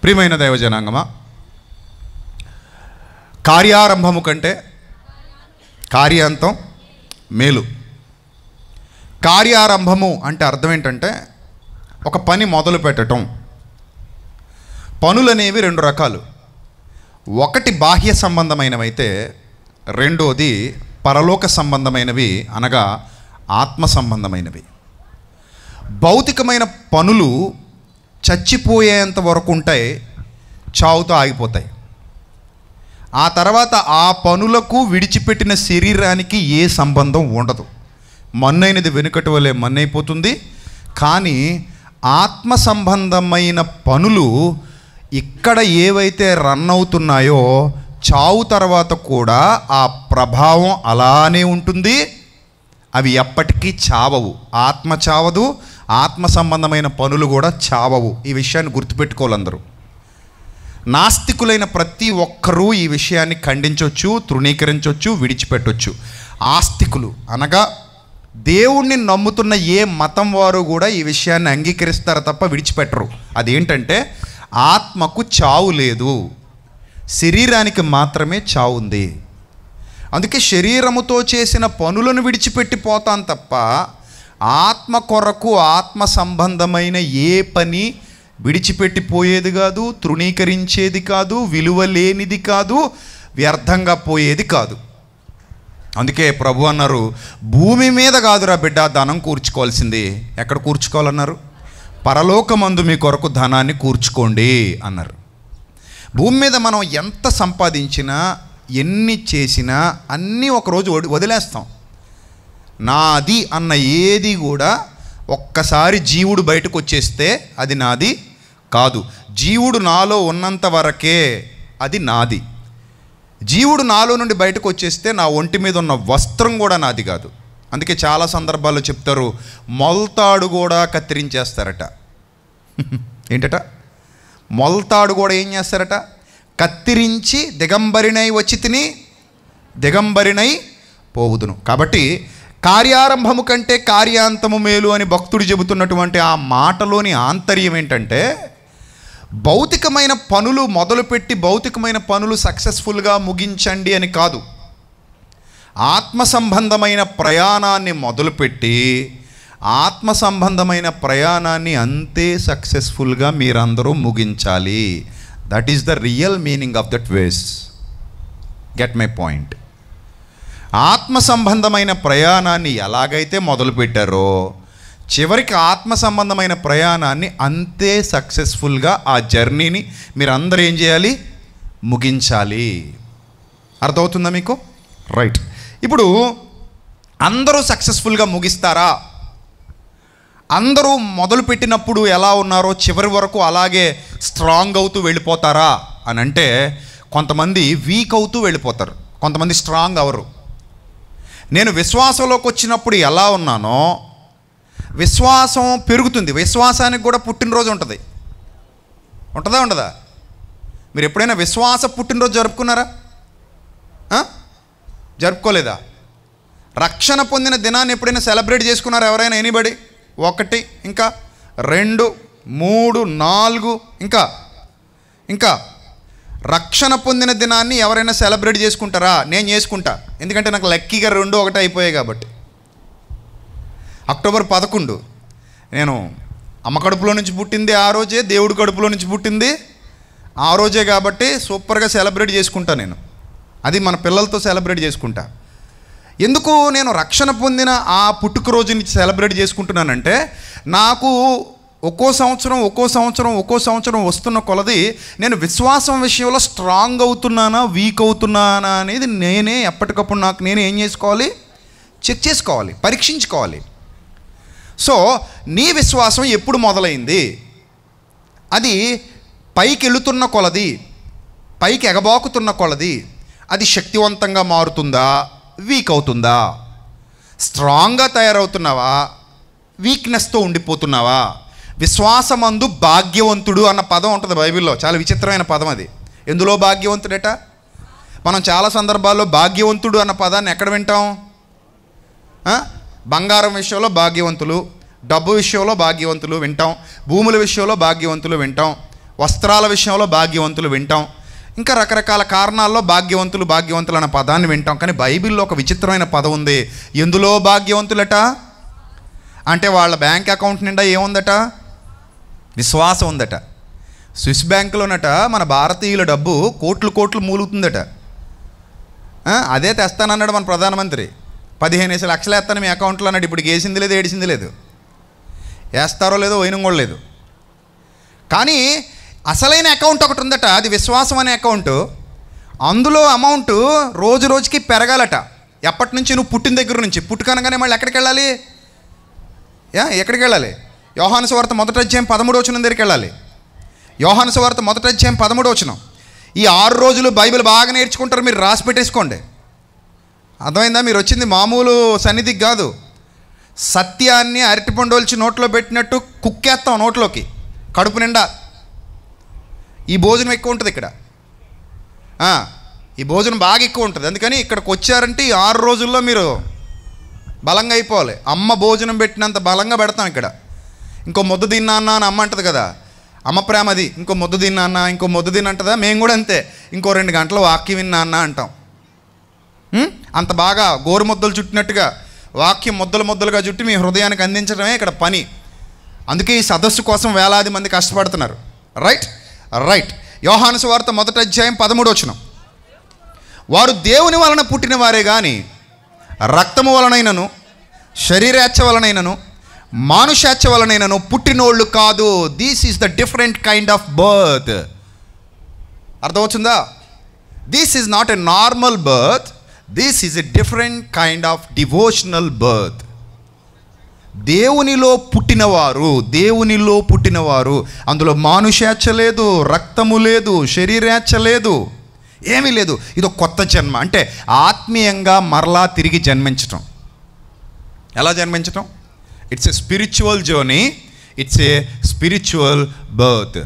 ప్రియమైన దైవజనాంగమా కార్యారంభము కంటే కార్యాంతం మేలు కార్యారంభము అంటే అర్థం ఏంటంటే ఒక పని మొదలు పెట్టడం పనులు అనేవి రెండు రకాలు ఒకటి బాహ్య సంబంధమైనవైతే రెండోది పరలోక సంబంధమైనవి అనగా ఆత్మ సంబంధమైనవి భౌతికమైన పనులు చచ్చిపోయేంత వరకు ఉంటాయి చావుతో ఆగిపోతాయి ఆ తర్వాత ఆ పనులకు విడిచిపెట్టిన శరీరానికి ఏ సంబంధం ఉండదు మన్నైనది వెనుకటి వలె మన్నైపోతుంది కానీ ఆత్మ సంబంధమైన పనులు ఇక్కడ ఏవైతే రన్ అవుతున్నాయో చావు తర్వాత కూడా ఆ ప్రభావం అలానే ఉంటుంది అవి ఎప్పటికీ చావవు ఆత్మ చావదు ఆత్మ సంబంధమైన పనులు కూడా చావవు ఈ విషయాన్ని గుర్తుపెట్టుకోవాలందరూ నాస్తికులైన ప్రతి ఒక్కరూ ఈ విషయాన్ని ఖండించవచ్చు తృణీకరించవచ్చు విడిచిపెట్టొచ్చు ఆస్తికులు అనగా దేవుణ్ణి నమ్ముతున్న ఏ మతం వారు కూడా ఈ విషయాన్ని అంగీకరిస్తారు తప్ప విడిచిపెట్టరు అదేంటంటే ఆత్మకు చావు లేదు శరీరానికి మాత్రమే చావు ఉంది అందుకే శరీరముతో చేసిన పనులను విడిచిపెట్టి పోతాం తప్ప ఆత్మ కొరకు ఆత్మ సంబంధమైన ఏ పని విడిచిపెట్టిపోయేది కాదు తృణీకరించేది కాదు విలువ లేనిది కాదు వ్యర్థంగా పోయేది కాదు అందుకే ప్రభు అన్నారు భూమి మీద కాదురా బిడ్డ ధనం కూర్చుకోవాల్సింది ఎక్కడ కూర్చుకోవాలన్నారు పరలోకమందు మీ కొరకు ధనాన్ని కూర్చుకోండి అన్నారు భూమి మీద మనం ఎంత సంపాదించినా ఎన్ని చేసినా అన్నీ ఒకరోజు వడి- వదిలేస్తాం నాది అన్న ఏది కూడా ఒక్కసారి జీవుడు బయటకు వచ్చేస్తే అది నాది కాదు జీవుడు నాలో ఉన్నంత వరకే అది నాది జీవుడు నాలో నుండి బయటకు వచ్చేస్తే నా ఒంటి మీద ఉన్న వస్త్రం కూడా నాది కాదు అందుకే చాలా సందర్భాల్లో చెప్తారు మొల్తాడు కూడా కత్తిరించేస్తారట ఏంటట మొల్తాడు కూడా ఏం చేస్తారట కత్తిరించి దిగంబరినై వచ్చి తిని దిగంబరినై పోవుదును కాబట్టి కార్యారంభము కంటే కార్యాంతము మేలు అని భక్తుడు చెబుతున్నటువంటి ఆ మాటలోని ఆంతర్యం ఏంటంటే భౌతికమైన పనులు మొదలుపెట్టి భౌతికమైన పనులు సక్సెస్ఫుల్గా ముగించండి అని కాదు ఆత్మ సంబంధమైన ప్రయాణాన్ని మొదలుపెట్టి ఆత్మ సంబంధమైన ప్రయాణాన్ని అంతే సక్సెస్ఫుల్గా మీరందరూ ముగించాలి that is the real meaning of that was get my point ఆత్మ సంబంధమైన ప్రయాణాన్ని ఎలాగైతే మొదలుపెట్టారో చివరికి ఆత్మ సంబంధమైన ప్రయాణాన్ని అంతే సక్సెస్ఫుల్గా ఆ జర్నీని మీరు అందరూ ఏం చేయాలి ముగించాలి అర్థమవుతుందా మీకు రైట్ ఇప్పుడు అందరూ సక్సెస్ఫుల్గా ముగిస్తారా అందరూ మొదలుపెట్టినప్పుడు ఎలా ఉన్నారో చివరి వరకు అలాగే స్ట్రాంగ్ అవుతూ వెళ్ళిపోతారా అని అంటే కొంతమంది వీక్ అవుతూ వెళ్ళిపోతారు కొంతమంది స్ట్రాంగ్ అవరు నేను విశ్వాసంలోకి వచ్చినప్పుడు ఎలా ఉన్నానో విశ్వాసం పెరుగుతుంది విశ్వాసానికి కూడా పుట్టినరోజు ఉంటుంది ఉంటుందా ఉండదా మీరు ఎప్పుడైనా విశ్వాస పుట్టినరోజు జరుపుకున్నారా ఆ? జరుపుకోలేదా రక్షణ పొందిన దినాన్ని ఎప్పుడైనా సెలబ్రేట్ చేసుకున్నారా ఎవరైనా ఎనీబడి ఒకటి ఇంకా రెండు మూడు నాలుగు ఇంకా ఇంకా రక్షణ పొందిన దినాన్ని ఎవరైనా సెలబ్రేట్ చేసుకుంటారా నేను చేసుకుంటా ఎందుకంటే నాకు లక్కీగా రెండు ఒకటి అయిపోయాయి కాబట్టి అక్టోబర్ పదకొండు నేను అమ్మ కడుపులో నుంచి పుట్టింది ఆ రోజే దేవుడి కడుపులో నుంచి పుట్టింది ఆ రోజే కాబట్టి సూపర్గా సెలబ్రేట్ చేసుకుంటా నేను అది మన పిల్లలతో సెలబ్రేట్ చేసుకుంటా ఎందుకు నేను రక్షణ పొందిన ఆ పుట్టుకరోజుని సెలబ్రేట్ చేసుకుంటున్నానంటే నాకు ఒక్కో సంవత్సరం ఒక్కో సంవత్సరం ఒక్కో సంవత్సరం వస్తున్న కొలది నేను విశ్వాసం విషయంలో స్ట్రాంగ్ అవుతున్నానా వీక్ అవుతున్నానా అనేది నేనే ఎప్పటికప్పుడు నాకు నేనే ఏం చేసుకోవాలి చెక్ చేసుకోవాలి పరీక్షించుకోవాలి సో నీ విశ్వాసం ఎప్పుడు మొదలైంది అది పైకి వెళుతున్న కొలది పైకి ఎగబాకుతున్న కొలది అది శక్తివంతంగా మారుతుందా వీక్ అవుతుందా స్ట్రాంగ్గా తయారవుతున్నావా వీక్నెస్తో ఉండిపోతున్నావా విశ్వాసమందు భాగ్యవంతుడు అన్న పదం ఉంటుంది బైబిల్లో చాలా విచిత్రమైన పదం అది ఎందులో భాగ్యవంతుడట మనం చాలా సందర్భాల్లో భాగ్యవంతుడు అన్న పదాన్ని ఎక్కడ వింటాం ఆ? బంగారం విషయంలో భాగ్యవంతులు డబ్బు విషయంలో భాగ్యవంతులు వింటాం భూముల విషయంలో భాగ్యవంతులు వింటాం వస్త్రాల విషయంలో భాగ్యవంతులు వింటాం ఇంకా రకరకాల కారణాల్లో భాగ్యవంతులు భాగ్యవంతులు అన్న పదాన్ని వింటాం కానీ బైబిల్లో ఒక విచిత్రమైన పదం ఉంది ఎందులో భాగ్యవంతులట అంటే వాళ్ళ బ్యాంక్ అకౌంట్ నిండా ఏముందట విశ్వాసం ఉందట స్విస్ బ్యాంకులోనట మన భారతీయుల డబ్బు కోట్లు కోట్లు మూలుగుతుందట ఆ, అదే తెస్తానన్నాడు మన ప్రధానమంత్రి పదిహేను వేసి లక్షలు వేస్తాను మీ అకౌంట్లో అన్నాడు ఇప్పుడు వేసింది లేదు ఏడిసింది లేదు వేస్తారో లేదో పోయిన కూడా లేదు కానీ అసలైన అకౌంట్ ఒకటి ఉందట అది విశ్వాసం అనే అకౌంట్ అందులో అమౌంట్ రోజు రోజుకి పెరగాలట ఎప్పటి నుంచి నువ్వు పుట్టిన దగ్గర నుంచి పుట్టుకనగానే మళ్ళీ ఎక్కడికి వెళ్ళాలి యా ఎక్కడికి వెళ్ళాలి యోహాను సువార్త మొదటి అధ్యాయం పదమూడు వచనం దగ్గరికి వెళ్ళాలి యోహాను సువార్త మొదటి అధ్యాయం పదమూడు వచనం ఈ ఆరు రోజులు బైబిల్ బాగా నేర్చుకుంటారు మీరు రాసి పెట్టేసుకోండి అర్థమైందా మీరు వచ్చింది మామూలు సన్నిధికి కాదు సత్యాన్ని అరటిపండు ఒలిచి నోట్లో పెట్టినట్టు కుక్కేస్తాం నోట్లోకి కడుపు నిండా ఈ భోజనం ఎక్కువ ఉంటుంది ఇక్కడ ఆ, ఈ భోజనం బాగా ఎక్కువ ఉంటుంది అందుకని ఇక్కడికి వచ్చారంటే ఈ ఆరు రోజుల్లో మీరు బలంగా అయిపోవాలి అమ్మ భోజనం పెట్టినంత బలంగా పెడతాం ఇక్కడ ఇంకో ముద్ద తిన్నా అన్న అని అమ్మ అంటది కదా అమ్మ ప్రేమ అది ఇంకో ముద్ద తిన్నా అన్న ఇంకో ముద్ద తిన్న అంటదా మేము కూడా అంతే ఇంకో రెండు గంటలు వాక్యం విన్నా అన్న అంటాం ఉం? అంత బాగా గోరు ముద్దలు చుట్టినట్టుగా వాక్యం ముద్దలు ముద్దలుగా చుట్టి మీ హృదయానికి అందించడమే ఇక్కడ పని అందుకే ఈ సదస్సు కోసం వేలాది మంది కష్టపడుతున్నారు రైట్ రైట్ యోహాను సువార్త మొదటి అధ్యాయం పదమూడు వచనం వారు దేవుని వలన పుట్టిన వారే కానీ రక్తము వలనైనను శరీరేచ్ఛ వలనైనను మానుషేచ్ఛ వలనైనను పుట్టినోళ్ళు కాదు this is the different kind of birth అర్థమవుతుందా this is not a normal birth this is a different kind of devotional birth దేవునిలో పుట్టినవారు దేవునిలో పుట్టినవారు అందులో మానుషేచ్ఛ లేదు రక్తము లేదు శరీరేచ్ఛ లేదు ఏమీ లేదు ఇది కొత్త జన్మ అంటే ఆత్మీయంగా మరలా తిరిగి జన్మించటం ఎలా జన్మించటం it's a spiritual journey it's a spiritual birth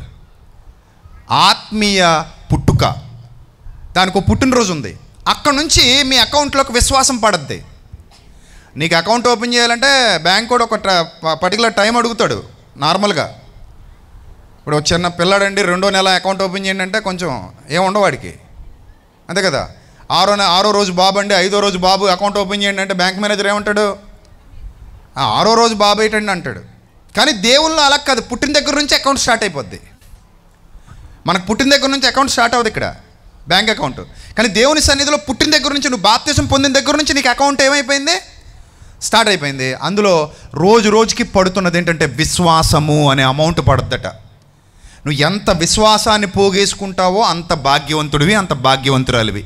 ఆత్మీయ పుట్టుక దానికి ఒక పుట్టినరోజు ఉంది అక్కడ నుంచి మీ అకౌంట్లోకి విశ్వాసం పడద్ది నీకు అకౌంట్ ఓపెన్ చేయాలంటే బ్యాంక్ కూడా ఒక పర్టికులర్ టైం అడుగుతాడు నార్మల్గా ఇప్పుడు ఒక చిన్న పిల్లాడండి రెండో నెల అకౌంట్ ఓపెన్ చేయండి అంటే కొంచెం ఏముండవు వాడికి అంతే కదా ఆరో నె- ఆరో రోజు బాబు అండి ఐదో రోజు బాబు అకౌంట్ ఓపెన్ చేయండి అంటే బ్యాంక్ మేనేజర్ ఏమంటాడు "ఆ, ఆరో రోజు బాబు ఏంటండి అంటాడు కానీ దేవుళ్ళు అలా కాదు పుట్టిన దగ్గర నుంచి అకౌంట్ స్టార్ట్ అయిపోద్ది మనకు పుట్టిన దగ్గర నుంచి అకౌంట్ స్టార్ట్ అవుతుంది ఇక్కడ బ్యాంక్ అకౌంట్ కానీ దేవుని సన్నిధిలో పుట్టిన దగ్గర నుంచి నువ్వు బాప్తిజం పొందిన దగ్గర నుంచి నీకు అకౌంట్ ఏమైపోయింది స్టార్ట్ అయిపోయింది అందులో రోజు రోజుకి పడుతున్నది ఏంటంటే విశ్వాసము అనే అమౌంట్ పడుద్దట నువ్వు ఎంత విశ్వాసాన్ని పోగేసుకుంటావో అంత భాగ్యవంతుడివి అంత భాగ్యవంతురాలివి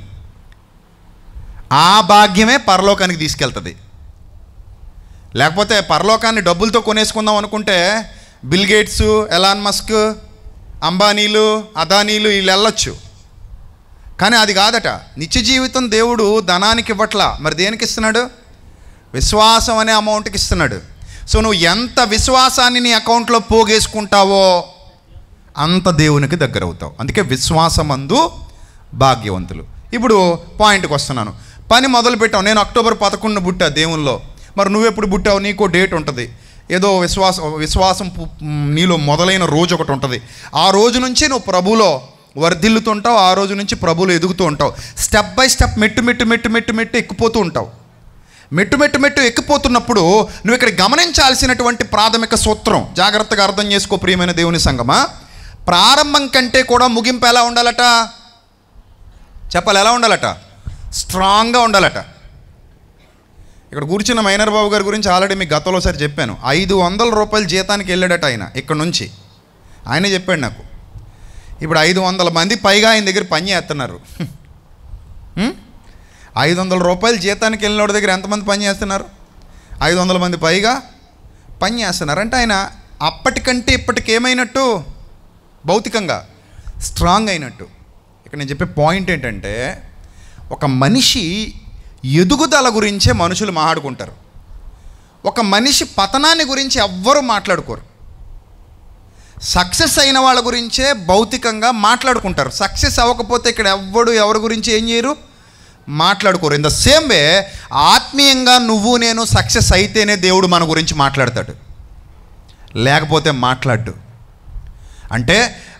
ఆ భాగ్యమే పరలోకానికి తీసుకెళ్తుంది లేకపోతే పరలోకాన్ని డబ్బులతో కొనేసుకుందాం అనుకుంటే బిల్ గేట్స్ ఎలాన్ మస్క్ అంబానీలు అదానీలు వీళ్ళు వెళ్ళొచ్చు కానీ అది కాదట నిత్య జీవితం దేవుడు ధనానికి ఇవ్వట్లా మరి దేనికి ఇస్తున్నాడు విశ్వాసం అనే అమౌంట్కి ఇస్తున్నాడు సో నువ్వు ఎంత విశ్వాసాన్ని నీ అకౌంట్లో పోగేసుకుంటావో అంత దేవునికి దగ్గర అవుతావు అందుకే విశ్వాసమందు భాగ్యవంతులు ఇప్పుడు పాయింట్కి వస్తున్నాను పని మొదలు పెట్టావు నేను అక్టోబర్ పదకొండున పుట్టా దేవుల్లో మరి నువ్వెప్పుడు పుట్టావు నీకో డేట్ ఉంటుంది ఏదో విశ్వాసం విశ్వాసం పు- నీలో మొదలైన రోజు ఒకటి ఉంటుంది ఆ రోజు నుంచి నువ్వు ప్రభులో వర్ధిల్లుతుంటావు ఆ రోజు నుంచి ప్రభులో ఎదుగుతూ ఉంటావు స్టెప్ బై స్టెప్ మెట్టు మెట్టు మెట్టు మెట్టు మెట్టు ఎక్కిపోతూ ఉంటావు మెట్టు మెట్టు మెట్టు ఎక్కిపోతున్నప్పుడు నువ్వు ఇక్కడ గమనించాల్సినటువంటి ప్రాథమిక సూత్రం జాగ్రత్తగా అర్థం చేసుకో ప్రియమైన దేవుని సంగమా ప్రారంభం కంటే కూడా ముగింపు ఎలా ఉండాలట చెప్పాలి ఎలా ఉండాలట స్ట్రాంగ్గా ఉండాలట ఇక్కడ కూర్చున్న మైనర్ బాబు గారి గురించి ఆల్రెడీ మీకు గతంలో ఒకసారి చెప్పాను ఐదు వందల రూపాయల జీతానికి వెళ్ళాడట ఆయన ఇక్కడ నుంచి ఆయనే చెప్పాడు నాకు ఇప్పుడు ఐదు వందల మంది పైగా ఆయన దగ్గర పని చేస్తున్నారు హ్మ్? ఐదు వందల రూపాయలు జీతానికి వెళ్ళినోడి దగ్గర ఎంతమంది పని చేస్తున్నారు ఐదు వందల మంది పైగా పని చేస్తున్నారు అంటే ఆయన అప్పటికంటే ఇప్పటికి ఏమైనట్టు భౌతికంగా స్ట్రాంగ్ అయినట్టు ఇక్కడ నేను చెప్పే పాయింట్ ఏంటంటే ఒక మనిషి ఎదుగుదల గురించే మనుషులు మాట్లాడుకుంటారు ఒక మనిషి పతనాన్ని గురించి ఎవ్వరూ మాట్లాడుకోరు సక్సెస్ అయిన వాళ్ళ గురించే భౌతికంగా మాట్లాడుకుంటారు సక్సెస్ అవ్వకపోతే ఇక్కడ ఎవ్వడు ఎవరి గురించి ఏం చేయరు మాట్లాడుకోరు ఇన్ ద సేమ్ వే ఆత్మీయంగా నువ్వు నేను సక్సెస్ అయితేనే దేవుడు మన గురించి మాట్లాడతాడు లేకపోతే మాట్లాడు అంటే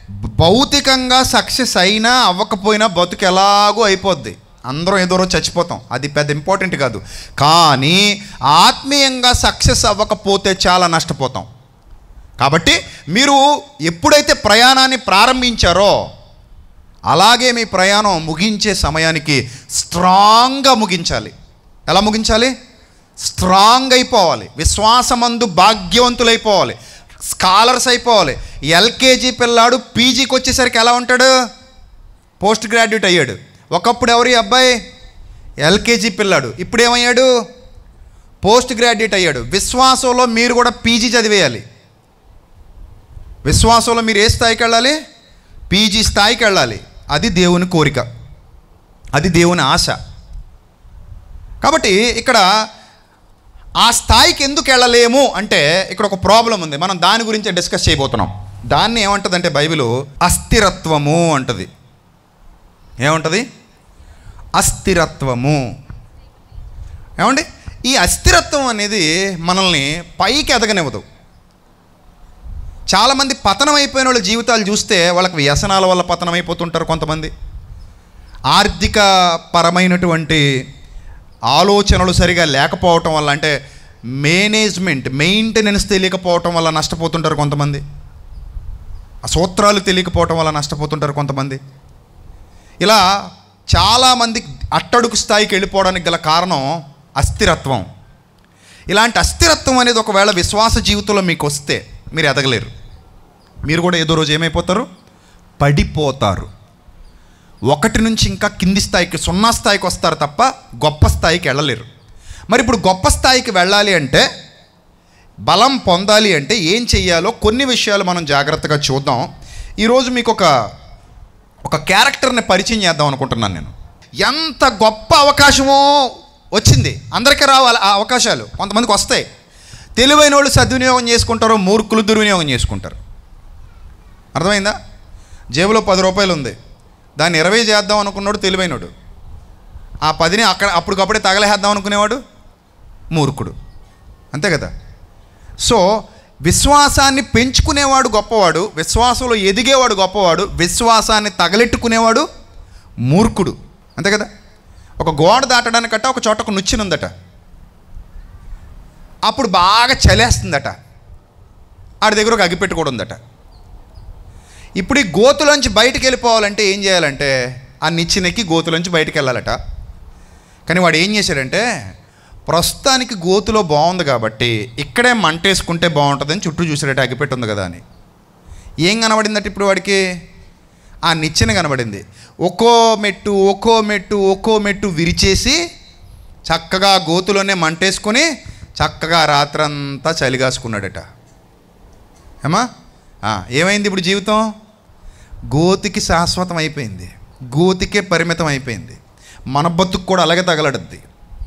భౌతికంగా సక్సెస్ అయినా అవ్వకపోయినా బతుకు ఎలాగో అయిపోద్ది అందరం ఏదో రోజు చచ్చిపోతాం అది పెద్ద ఇంపార్టెంట్ కాదు కానీ ఆత్మీయంగా సక్సెస్ అవ్వకపోతే చాలా నష్టపోతాం కాబట్టి మీరు ఎప్పుడైతే ప్రయాణాన్ని ప్రారంభించారో అలాగే మీ ప్రయాణం ముగించే సమయానికి స్ట్రాంగ్గా ముగించాలి ఎలా ముగించాలి స్ట్రాంగ్ అయిపోవాలి విశ్వాసమందు భాగ్యవంతులైపోవాలి స్కాలర్స్ అయిపోవాలి ఎల్కేజీ పిల్లాడు పీజీకి వచ్చేసరికి ఎలా ఉంటాడు పోస్ట్ గ్రాడ్యుయేట్ అయ్యాడు ఒకప్పుడు ఎవరు ఈ అబ్బాయి ఎల్కేజీ పిల్లాడు ఇప్పుడు ఏమయ్యాడు పోస్ట్ గ్రాడ్యుయేట్ అయ్యాడు విశ్వాసంలో మీరు కూడా పీజీ చదివేయాలి విశ్వాసంలో మీరు ఏ స్థాయికి వెళ్ళాలి పీజీ స్థాయికి వెళ్ళాలి అది దేవుని కోరిక అది దేవుని ఆశ కాబట్టి ఇక్కడ ఆ స్థాయికి ఎందుకు వెళ్ళలేము అంటే ఇక్కడ ఒక ప్రాబ్లం ఉంది మనం దాని గురించి డిస్కస్ చేయబోతున్నాం దాన్ని ఏమంటుందంటే బైబిల్ అస్థిరత్వము అంటది ఏముంటుంది అస్థిరత్వము ఏమండి ఈ అస్థిరత్వం అనేది మనల్ని పైకి ఎదగనివ్వదు చాలామంది పతనం అయిపోయిన వాళ్ళ జీవితాలు చూస్తే వాళ్ళకి వ్యసనాల వల్ల పతనం అయిపోతుంటారు కొంతమంది ఆర్థిక పరమైనటువంటి ఆలోచనలు సరిగా లేకపోవటం వల్ల అంటే మేనేజ్మెంట్ మెయింటెనెన్స్ తెలియకపోవటం వల్ల నష్టపోతుంటారు కొంతమంది ఆ సూత్రాలు తెలియకపోవటం వల్ల నష్టపోతుంటారు కొంతమంది ఇలా చాలామంది అట్టడుగు స్థాయికి వెళ్ళిపోవడానికి గల కారణం అస్థిరత్వం ఇలాంటి అస్థిరత్వం అనేది ఒకవేళ విశ్వాస జీవితంలో మీకు వస్తే మీరు ఎదగలేరు మీరు కూడా ఏదో రోజు ఏమైపోతారు పడిపోతారు ఒకటి నుంచి ఇంకా కింది స్థాయికి సున్నా స్థాయికి వస్తారు తప్ప గొప్ప స్థాయికి వెళ్ళలేరు మరి ఇప్పుడు గొప్ప స్థాయికి వెళ్ళాలి అంటే బలం పొందాలి అంటే ఏం చెయ్యాలో కొన్ని విషయాలు మనం జాగ్రత్తగా చూద్దాం ఈరోజు మీకు ఒక ఒక క్యారెక్టర్ని పరిచయం చేద్దాం అనుకుంటున్నాను నేను ఎంత గొప్ప అవకాశమో వచ్చింది అందరికీ రావాలి ఆ అవకాశాలు కొంతమందికి వస్తాయి తెలివైన వాళ్ళు సద్వినియోగం చేసుకుంటారు మూర్ఖులు దుర్వినియోగం చేసుకుంటారు అర్థమైందా జేబులో పది రూపాయలు ఉంది దాన్ని ఇరవై చేద్దాం అనుకున్నాడు తెలివైనడు ఆ పదిని అక్కడ అప్పటికప్పుడే తగలేద్దాం అనుకునేవాడు మూర్ఖుడు అంతే కదా సో విశ్వాసాన్ని పెంచుకునేవాడు గొప్పవాడు విశ్వాసంలో ఎదిగేవాడు గొప్పవాడు విశ్వాసాన్ని తగలెట్టుకునేవాడు మూర్ఖుడు అంతే కదా ఒక గోడ దాటడానికట ఒక చోట ఒక నుచ్చినుందట అప్పుడు బాగా చలేస్తుందట ఆడి దగ్గర ఒక అగిపెట్టు కూడా ఉందట ఇప్పుడు ఈ గోతులోంచి బయటికి వెళ్ళిపోవాలంటే ఏం చేయాలంటే ఆ నిచ్చినెక్కి గోతులోంచి బయటికి వెళ్ళాలట కానీ వాడు ఏం చేశాడంటే ప్రస్తుతానికి గోతులో బాగుంది కాబట్టి ఇక్కడే మంటేసుకుంటే బాగుంటుందని చుట్టూ చూసాడట అగిపెట్టి ఉంది కదా అని ఏం కనబడిందట ఇప్పుడు వాడికి ఆ నిచ్చెన కనబడింది ఒక్కో మెట్టు ఒక్కో మెట్టు ఒక్కో మెట్టు విరిచేసి చక్కగా గోతులోనే మంటేసుకొని చక్కగా రాత్రంతా చలిగాసుకున్నాడట ఏమా ఆ, ఏమైంది ఇప్పుడు జీవితం గోతికి శాశ్వతం అయిపోయింది గోతికే పరిమితం అయిపోయింది మన బతుకు కూడా అలాగే తగలడద్ది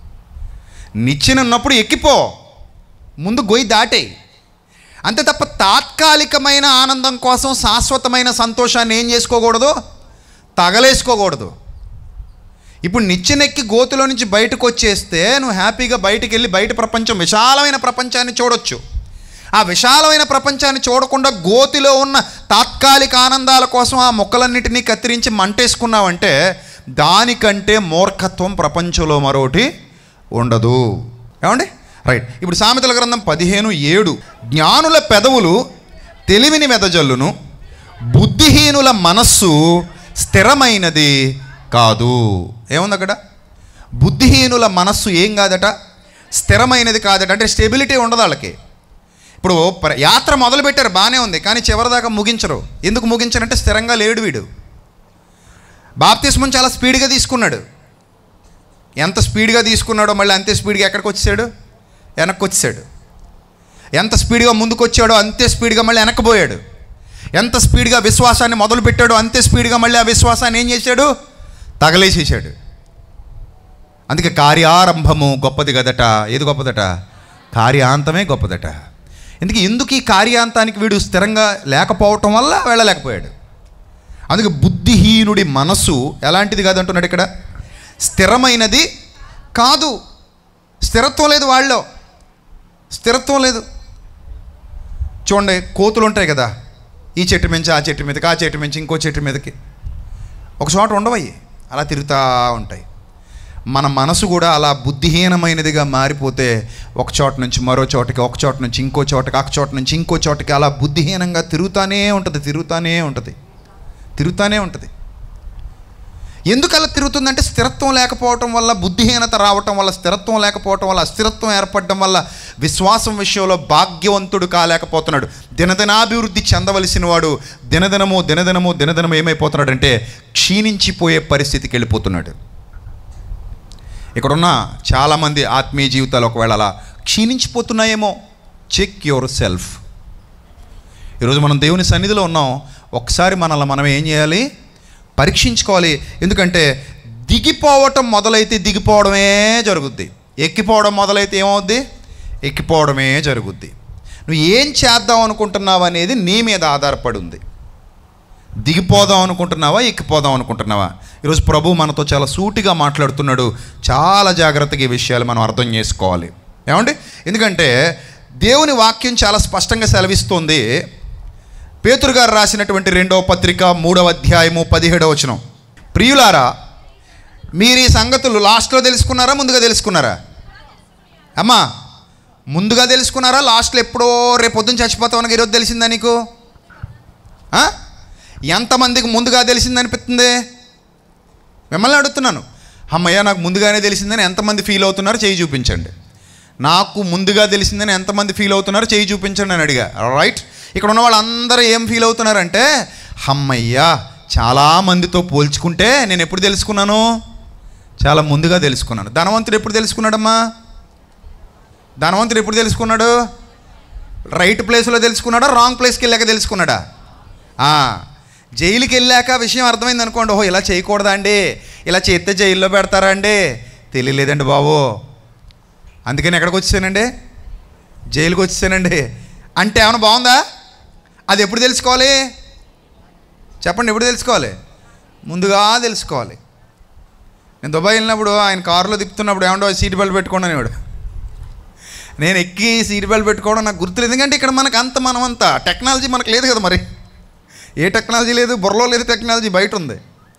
నిచ్చెన ఉన్నప్పుడు ఎక్కిపో ముందు గొయ్యి దాటేయి అంతే తప్ప తాత్కాలికమైన ఆనందం కోసం శాశ్వతమైన సంతోషాన్ని ఏం చేసుకోకూడదు తగలేసుకోకూడదు ఇప్పుడు నిచ్చెనెక్కి గోతులో నుంచి బయటకు వచ్చేస్తే నువ్వు హ్యాపీగా బయటికి వెళ్ళి బయట ప్రపంచం విశాలమైన ప్రపంచాన్ని చూడొచ్చు ఆ విశాలమైన ప్రపంచాన్ని చూడకుండా గోతిలో ఉన్న తాత్కాలిక ఆనందాల కోసం ఆ మొక్కలన్నిటినీ కత్తిరించి మంటేసుకున్నావంటే దానికంటే మూర్ఖత్వం ప్రపంచంలో మరోటి ఉండదు ఏమండి రైట్ ఇప్పుడు సామెతల గ్రంథం పదిహేను ఏడు జ్ఞానుల పెదవులు తెలివిని మెదజల్లును బుద్ధిహీనుల మనస్సు స్థిరమైనది కాదు ఏముంది అక్కడ బుద్ధిహీనుల మనస్సు ఏం కాదట స్థిరమైనది కాదట అంటే స్టెబిలిటీ ఉండదు వాళ్ళకి ఇప్పుడు ప్ర- యాత్ర మొదలు పెట్టారు బాగానే ఉంది కానీ చివరిదాకా ముగించరు ఎందుకు ముగించరంటే స్థిరంగా లేడు వీడు బాప్తిస్మం చాలా స్పీడ్గా తీసుకున్నాడు ఎంత స్పీడ్గా తీసుకున్నాడో మళ్ళీ అంతే స్పీడ్గా ఎక్కడికి వచ్చాడు వెనక్కి వచ్చాడు ఎంత స్పీడ్గా ముందుకు వచ్చాడో అంతే స్పీడ్గా మళ్ళీ వెనక్కిపోయాడు ఎంత స్పీడ్గా విశ్వాసాన్ని మొదలు పెట్టాడో అంతే స్పీడ్గా మళ్ళీ ఆ విశ్వాసాన్ని ఏం చేశాడు తగలేసేసాడు అందుకే కార్యారంభము గొప్పది కదట ఏది గొప్పదట కార్యాంతమే గొప్పదట ఎందుకు ఎందుకు ఈ కార్యాంతానికి వీడు స్థిరంగా లేకపోవటం వల్ల వెళ్ళలేకపోయాడు అందుకే బుద్ధిహీనుడి మనసు ఎలాంటిది కాదంటున్నాడు ఇక్కడ స్థిరమైనది కాదు స్థిరత్వం లేదు వాళ్ళలో స్థిరత్వం లేదు చూడండి కోతులు ఉంటాయి కదా ఈ చెట్టు మించి ఆ చెట్టు మీదకి ఆ చెట్టు మించి ఇంకో చెట్టు మీదకి ఒక చోట ఉండవయ్యి అలా తిరుగుతూ ఉంటాయి మన మనసు కూడా అలా బుద్ధిహీనమైనదిగా మారిపోతే ఒక చోట నుంచి మరో చోటకి ఒక చోట నుంచి ఇంకో చోటకి ఒక చోట నుంచి ఇంకో చోటకి అలా బుద్ధిహీనంగా తిరుగుతానే ఉంటుంది తిరుగుతానే ఉంటుంది తిరుగుతానే ఉంటుంది ఎందుకు అలా తిరుగుతుందంటే స్థిరత్వం లేకపోవటం వల్ల బుద్ధిహీనత రావటం వల్ల స్థిరత్వం లేకపోవటం వల్ల అస్థిరత్వం ఏర్పడడం వల్ల విశ్వాసం విషయంలో భాగ్యవంతుడు కాలేకపోతున్నాడు దినదినాభివృద్ధి చెందవలసిన వాడు దినదినము దినదినము దినదినము ఏమైపోతున్నాడంటే క్షీణించిపోయే పరిస్థితికి వెళ్ళిపోతున్నాడు ఇక్కడున్న చాలామంది ఆత్మీయ జీవితాలు ఒకవేళ అలా క్షీణించిపోతున్నాయేమో చెక్ యువర్ సెల్ఫ్ ఈరోజు మనం దేవుని సన్నిధిలో ఉన్నాం ఒకసారి మనల్ని మనం ఏం చేయాలి పరీక్షించుకోవాలి ఎందుకంటే దిగిపోవటం మొదలైతే దిగిపోవడమే జరుగుద్ది ఎక్కిపోవడం మొదలైతే ఏమవుద్ది ఎక్కిపోవడమే జరుగుద్ది నువ్వు ఏం చేద్దాం అనుకుంటున్నావు అనేది నీ మీద ఆధారపడి ఉంది దిగిపోదాం అనుకుంటున్నావా ఎక్కిపోదాం అనుకుంటున్నావా ఈరోజు ప్రభు మనతో చాలా సూటిగా మాట్లాడుతున్నాడు చాలా జాగ్రత్తగా ఈ విషయాలు మనం అర్థం చేసుకోవాలి ఏమండి ఎందుకంటే దేవుని వాక్యం చాలా స్పష్టంగా సెలవిస్తుంది పేతురు గారు రాసినటువంటి రెండవ పత్రిక మూడవ అధ్యాయము పదిహేడవ వచనం ప్రియులారా మీరు ఈ సంగతులు లాస్ట్లో తెలుసుకున్నారా ముందుగా తెలుసుకున్నారా అమ్మా ముందుగా తెలుసుకున్నారా లాస్ట్లో ఎప్పుడో రేపు పొద్దున్న చచ్చిపోతామని ఈరోజు తెలిసిందా నీకు ఆ? ఎంతమందికి ముందుగా తెలిసింది అనిపిస్తుంది మిమ్మల్ని అడుగుతున్నాను అమ్మయ్య నాకు ముందుగానే తెలిసిందని ఎంతమంది ఫీల్ అవుతున్నారో చేయి చూపించండి నాకు ముందుగా తెలిసిందని ఎంతమంది ఫీల్ అవుతున్నారో చేయి చూపించండి అని అడిగా రైట్ ఇక్కడ ఉన్న వాళ్ళందరూ ఏం ఫీల్ అవుతున్నారంటే అమ్మయ్యా చాలా మందితో పోల్చుకుంటే నేను ఎప్పుడు తెలుసుకున్నాను చాలా ముందుగా తెలుసుకున్నాను ధనవంతుడు ఎప్పుడు తెలుసుకున్నాడమ్మా ధనవంతుడు ఎప్పుడు తెలుసుకున్నాడు రైట్ ప్లేస్లో తెలుసుకున్నాడా రాంగ్ ప్లేస్కి వెళ్ళాక తెలుసుకున్నాడా ఆ, జైలుకి వెళ్ళాక విషయం అర్థమైంది అనుకోండి ఓహో ఇలా చేయకూడదా అండి ఇలా చేస్తే జైల్లో పెడతారా అండి తెలియలేదండి బాబు అందుకని ఎక్కడికి వచ్చేసానండి జైలుకి వచ్చేసానండి అంటే ఏమైనా బాగుందా అది ఎప్పుడు తెలుసుకోవాలి చెప్పండి ఎప్పుడు తెలుసుకోవాలి ముందుగా తెలుసుకోవాలి నేను దుబాయ్ వెళ్ళినప్పుడు ఆయన కారులో తిప్పుతున్నప్పుడు ఏమండో సీట్ బెల్ట్ పెట్టుకోండి అనేవాడు నేను ఎక్కి సీట్ బెల్ట్ పెట్టుకోవడం నాకు గుర్తులేదు ఎందుకంటే ఇక్కడ మనకు అంత మనం అంత టెక్నాలజీ మనకు లేదు కదా మరి ఏ టెక్నాలజీ లేదు బుర్రలో లేదు టెక్నాలజీ బయట ఉంది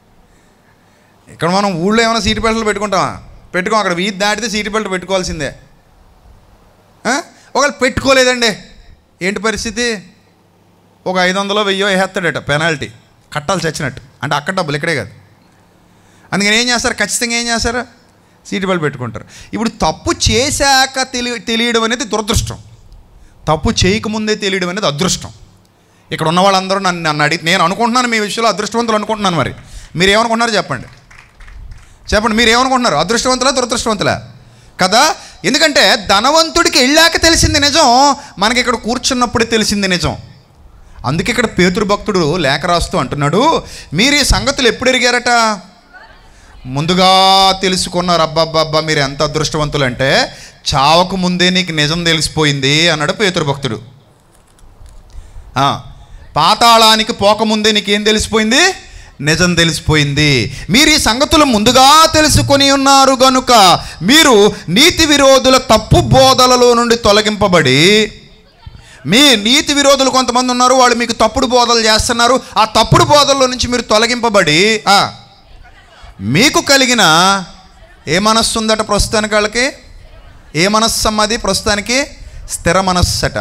ఇక్కడ మనం ఊళ్ళో ఏమైనా సీట్ బెల్ట్లు పెట్టుకుంటామా పెట్టుకోం అక్కడ వీధి దాటితే సీట్ బెల్ట్ పెట్టుకోవాల్సిందే ఆ? ఒకవేళ పెట్టుకోలేదండి ఏంటి పరిస్థితి ఒక ఐదు వందలో వెయ్యో వేసేస్తాడట పెనాల్టీ కట్టాలి చచ్చినట్టు అంటే అక్కడ డబ్బులు ఇక్కడే కాదు అందుకని ఏం చేస్తారు ఖచ్చితంగా ఏం చేస్తారు సీట్ బెల్ట్ పెట్టుకుంటారు ఇప్పుడు తప్పు చేశాక తెలియ తెలియడం అనేది దురదృష్టం తప్పు చేయకముందే తెలియడం అనేది అదృష్టం ఇక్కడ ఉన్న వాళ్ళందరూ నన్ను నన్ను అడిగి నేను అనుకుంటున్నాను మీ విషయంలో అదృష్టవంతులు అనుకుంటున్నాను మరి మీరు ఏమనుకుంటున్నారు చెప్పండి చెప్పండి మీరు ఏమనుకుంటున్నారు అదృష్టవంతులా దురదృష్టవంతులా కదా ఎందుకంటే ధనవంతుడికి వెళ్ళాక తెలిసింది నిజం మనకి ఇక్కడ కూర్చున్నప్పుడే తెలిసింది నిజం అందుకే ఇక్కడ పేతురు భక్తుడు లేఖ రాస్తూ అంటున్నాడు మీరు ఈ సంగతులు ఎప్పుడు ఎరిగారట ముందుగా తెలుసుకున్నారు అబ్బాబ్బా మీరు ఎంత అదృష్టవంతులు అంటే చావకు ముందే నీకు నిజం తెలిసిపోయింది అన్నాడు పేతురు భక్తుడు ఆ, పాతాళానికి పోకముందే నీకేం తెలిసిపోయింది నిజం తెలిసిపోయింది మీరు ఈ సంగతులు ముందుగా తెలుసుకొని ఉన్నారు గనుక మీరు నీతి విరోధుల తప్పు బోధలలో నుండి తొలగింపబడి మీ నీతి విరోధులు కొంతమంది ఉన్నారు వాళ్ళు మీకు తప్పుడు బోధలు చేస్తున్నారు ఆ తప్పుడు బోధల్లో నుంచి మీరు తొలగింపబడి ఆ, మీకు కలిగిన ఏ మనస్సు ఉందట ప్రస్తుతానికి వాళ్ళకి ఏ మనస్సు అమ్మది ప్రస్తుతానికి స్థిర మనస్సట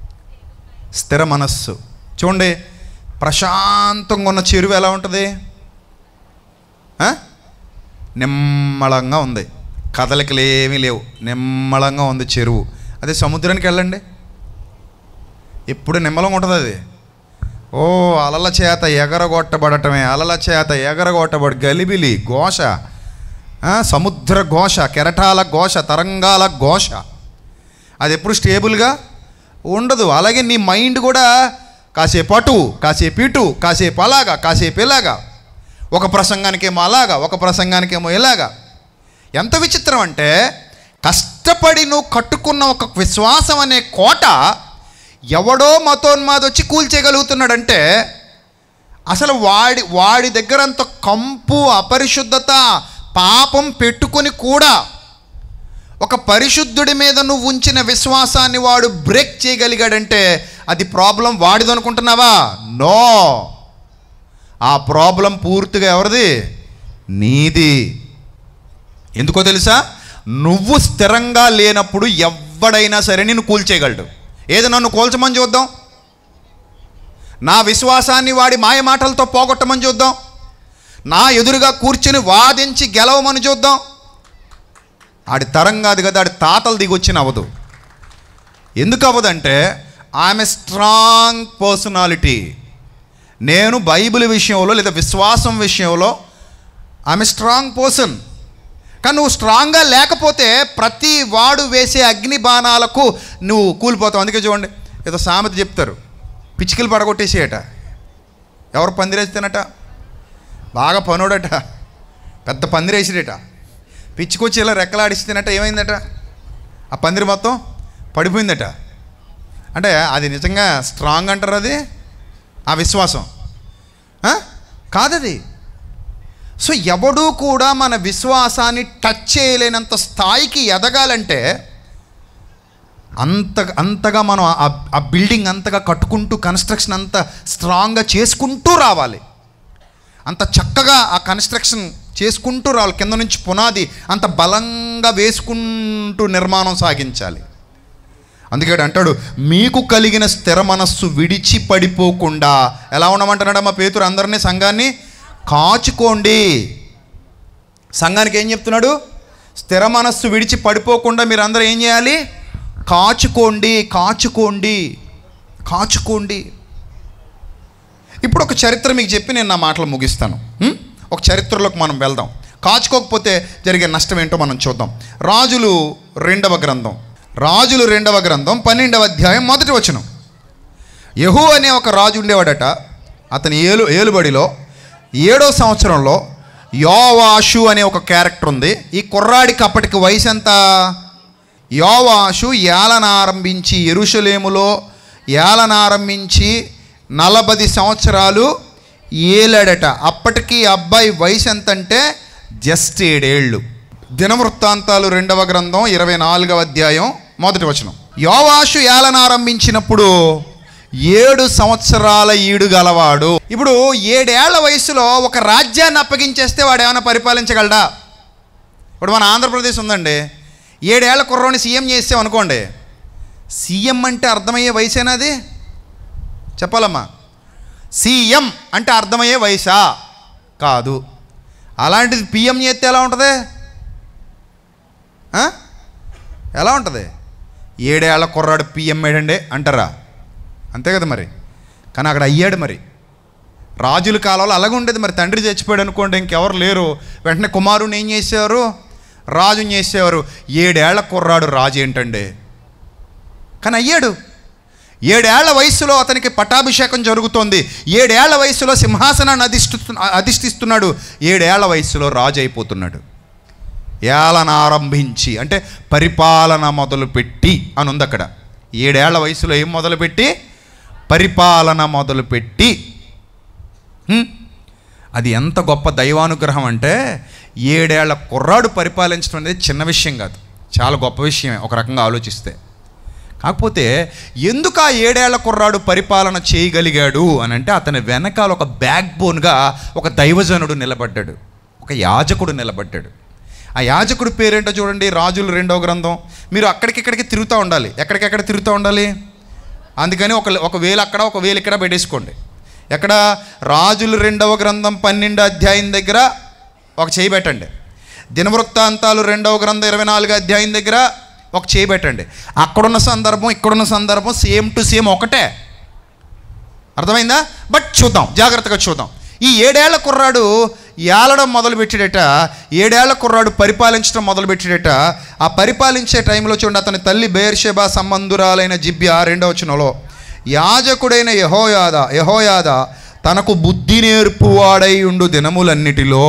స్థిర మనస్సు చూడండి ప్రశాంతంగా ఉన్న చెరువు ఎలా ఉంటుంది ఆ? నిమ్మళంగా ఉంది కదలికలు ఏమీ లేవు నిమ్మళంగా ఉంది చెరువు అదే సముద్రానికి వెళ్ళండి ఎప్పుడు నిమ్మలంగా ఉంటుంది అది ఓ అలల చేత ఎగరగొట్టబడటమే అలల చేత ఎగరగొట్టబడి గలిబిలి ఘోష ఆ, సముద్ర ఘోష కెరటాల ఘోష తరంగాల ఘోష అది ఎప్పుడు స్టేబుల్గా ఉండదు అలాగే నీ మైండ్ కూడా కాసేపు అటు కాసేపు ఇటు కాసేపు అలాగా కాసేపు ఇలాగా ఒక ప్రసంగానికేమో అలాగా ఒక ప్రసంగానికేమో ఇలాగా ఎంత విచిత్రం అంటే కష్టపడి నువ్వు కట్టుకున్న ఒక విశ్వాసం అనే కోట ఎవడో మతోన్మాది వచ్చి కూల్చేయగలుగుతున్నాడంటే అసలు వాడి వాడి దగ్గరంత కంపు అపరిశుద్ధత పాపం పెట్టుకొని కూడా ఒక పరిశుద్ధుడి మీద నువ్వు ఉంచిన విశ్వాసాన్ని వాడు బ్రేక్ చేయగలిగాడంటే అది ప్రాబ్లం వాడిది అనుకుంటున్నావా నో ఆ ప్రాబ్లం పూర్తిగా ఎవరిది నీది ఎందుకో తెలుసా నువ్వు స్థిరంగా లేనప్పుడు ఎవడైనా సరే నిన్ను కూల్చేయగలడు ఏది నన్ను కూల్చమని చూద్దాం నా విశ్వాసాన్ని వాడి మాయ మాటలతో పోగొట్టమని చూద్దాం నా ఎదురుగా కూర్చుని వాదించి గెలవమని చూద్దాం ఆడి తరం కాదు కదా ఆడి తాతలు దిగొచ్చిన అవ్వదు ఎందుకు అవ్వదంటే ఆమె స్ట్రాంగ్ పర్సనాలిటీ నేను బైబిల్ విషయంలో లేదా విశ్వాసం విషయంలో ఆమె స్ట్రాంగ్ పర్సన్ కానీ నువ్వు స్ట్రాంగ్గా లేకపోతే ప్రతి వాడు వేసే అగ్ని బాణాలకు నువ్వు కూలిపోతావు అందుకే చూడండి ఏదో సామెత చెప్తారు పిచ్చికలు పడగొట్టేసేయట ఎవరు పందిరేస్తేనట బాగా పనుడట పెద్ద పందిరేసిడట పిచ్చికొచ్చి ఇలా రెక్కలాడిస్తేనట ఏమైందట ఆ పందిరి మొత్తం పడిపోయిందట అంటే అది నిజంగా స్ట్రాంగ్ అంటారు అది ఆ విశ్వాసం ఆ? కాదది సో ఎవడూ కూడా మన విశ్వాసాన్ని టచ్ చేయలేనంత స్థాయికి ఎదగాలంటే అంత అంతగా మనం ఆ- ఆ బిల్డింగ్ అంతగా కట్టుకుంటూ కన్స్ట్రక్షన్ అంత స్ట్రాంగ్గా చేసుకుంటూ రావాలి అంత చక్కగా ఆ కన్స్ట్రక్షన్ చేసుకుంటూ రావాలి కింద నుంచి పునాది అంత బలంగా వేసుకుంటూ నిర్మాణం సాగించాలి అందుకే ఆడు అంటాడు మీకు కలిగిన స్థిర మనస్సు విడిచి పడిపోకుండా ఎలా ఉండమంటున్నాడు మా పేతురు అందరినీ సంఘాన్ని కాచుకోండి సంఘానికి ఏం చెప్తున్నాడు స్థిర మనస్సు విడిచి పడిపోకుండా మీరు అందరూ ఏం చేయాలి కాచుకోండి కాచుకోండి కాచుకోండి ఇప్పుడు ఒక చరిత్ర మీకు చెప్పి నేను నా మాటలు ముగిస్తాను హ్మ్? ఒక చరిత్రలోకి మనం వెళ్దాం కాచుకోకపోతే జరిగే నష్టం ఏంటో మనం చూద్దాం రాజులు రెండవ గ్రంథం రాజులు రెండవ గ్రంథం పన్నెండవ అధ్యాయం మొదటి వచనం యహూ అనే ఒక రాజు ఉండేవాడట అతని ఏలు ఏలుబడిలో ఏడో సంవత్సరంలో యోవాషు అనే ఒక క్యారెక్టర్ ఉంది ఈ కుర్రాడికి అప్పటికి వయసు ఎంత యోవాషు ఏలనారంభించి ఎరుషలేములో ఏలనారంభించి నలభై సంవత్సరాలు ఏలాడట అప్పటికి ఈ అబ్బాయి వయసు ఎంత అంటే జస్ట్ ఏడేళ్ళు దినవృత్తాంతాలు రెండవ గ్రంథం ఇరవై నాలుగవ అధ్యాయం మొదటి వచనం యోవాషు ఏలనారంభించినప్పుడు ఏడు సంవత్సరాల ఈడు గలవాడు ఇప్పుడు ఏడేళ్ల వయసులో ఒక రాజ్యాన్ని అప్పగించేస్తే వాడు ఏమైనా పరిపాలించగలడా ఇప్పుడు మన ఆంధ్రప్రదేశ్ ఉందండి ఏడేళ్ల కుర్రోని సీఎం చేసాం అనుకోండి సీఎం అంటే అర్థమయ్యే వయసేనా అది చెప్పాలమ్మా సీఎం అంటే అర్థమయ్యే వయసా కాదు అలాంటిది పిఎం చేస్తే ఎలా ఉంటుంది ఆ? ఎలా ఉంటుంది ఏడేళ్ల కుర్రాడు పిఎం ఏడండి అంటారా అంతే కదా మరి కానీ అక్కడ అయ్యాడు మరి రాజుల కాలంలో అలాగే ఉండేది మరి తండ్రి చచ్చిపోయాడు అనుకోండి ఇంకెవరు లేరు వెంటనే కుమారుని ఏం చేసేవారు రాజుని చేసేవారు ఏడేళ్ల కుర్రాడు రాజు ఏంటండి కానీ అయ్యాడు ఏడేళ్ల వయసులో అతనికి పట్టాభిషేకం జరుగుతోంది ఏడేళ్ల వయసులో సింహాసనాన్ని అధిష్ఠి అధిష్ఠిస్తున్నాడు ఏడేళ్ల వయసులో రాజు అయిపోతున్నాడు ఏలన ఆరంభించి అంటే పరిపాలన మొదలుపెట్టి అని ఉంది అక్కడ ఏడేళ్ల వయసులో ఏం మొదలుపెట్టి పరిపాలన మొదలుపెట్టి హ్మ్. అది ఎంత గొప్ప దైవానుగ్రహం అంటే ఏడేళ్ల కుర్రాడు పరిపాలించడం అనేది చిన్న విషయం కాదు చాలా గొప్ప విషయమే ఒక రకంగా ఆలోచిస్తే కాకపోతే ఎందుకు ఆ ఏడేళ్ల కుర్రాడు పరిపాలన చేయగలిగాడు అని అంటే అతని వెనకాల ఒక బ్యాక్ బోన్గా ఒక దైవజనుడు నిలబడ్డాడు ఒక యాజకుడు నిలబడ్డాడు ఆ యాజకుడి పేరేంటో చూడండి రాజులు రెండవ గ్రంథం మీరు అక్కడికి ఇక్కడికి తిరుగుతూ ఉండాలి ఎక్కడికెక్కడ తిరుగుతూ ఉండాలి అందుకని ఒక ఒక వేలు అక్కడ ఒక వేలు ఇక్కడ పెట్టేసుకోండి ఎక్కడ రాజులు రెండవ గ్రంథం పన్నెండు అధ్యాయం దగ్గర ఒక చేయి పెట్టండి దినవృత్తాంతాలు రెండవ గ్రంథం ఇరవై నాలుగు అధ్యాయం దగ్గర ఒక చేయి పెట్టండి అక్కడున్న సందర్భం ఇక్కడున్న సందర్భం సేమ్ టు సేమ్ ఒకటే అర్థమైందా బట్ చూద్దాం జాగ్రత్తగా చూద్దాం ఈ ఏడేళ్ల కుర్రాడు ఏలడం మొదలుపెట్టాడట ఏడేళ్ల కుర్రాడు పరిపాలించడం మొదలుపెట్టాడట ఆ పరిపాలించే టైంలో చూడండి అతని తల్లి బేర్షెబా సంబంధురాలైన జిబ్యా రెండవ వచనంలో యాజకుడైన యహోయాద యహోయాద తనకు బుద్ధి నేర్పువాడై ఉండు దినములన్నిటిలో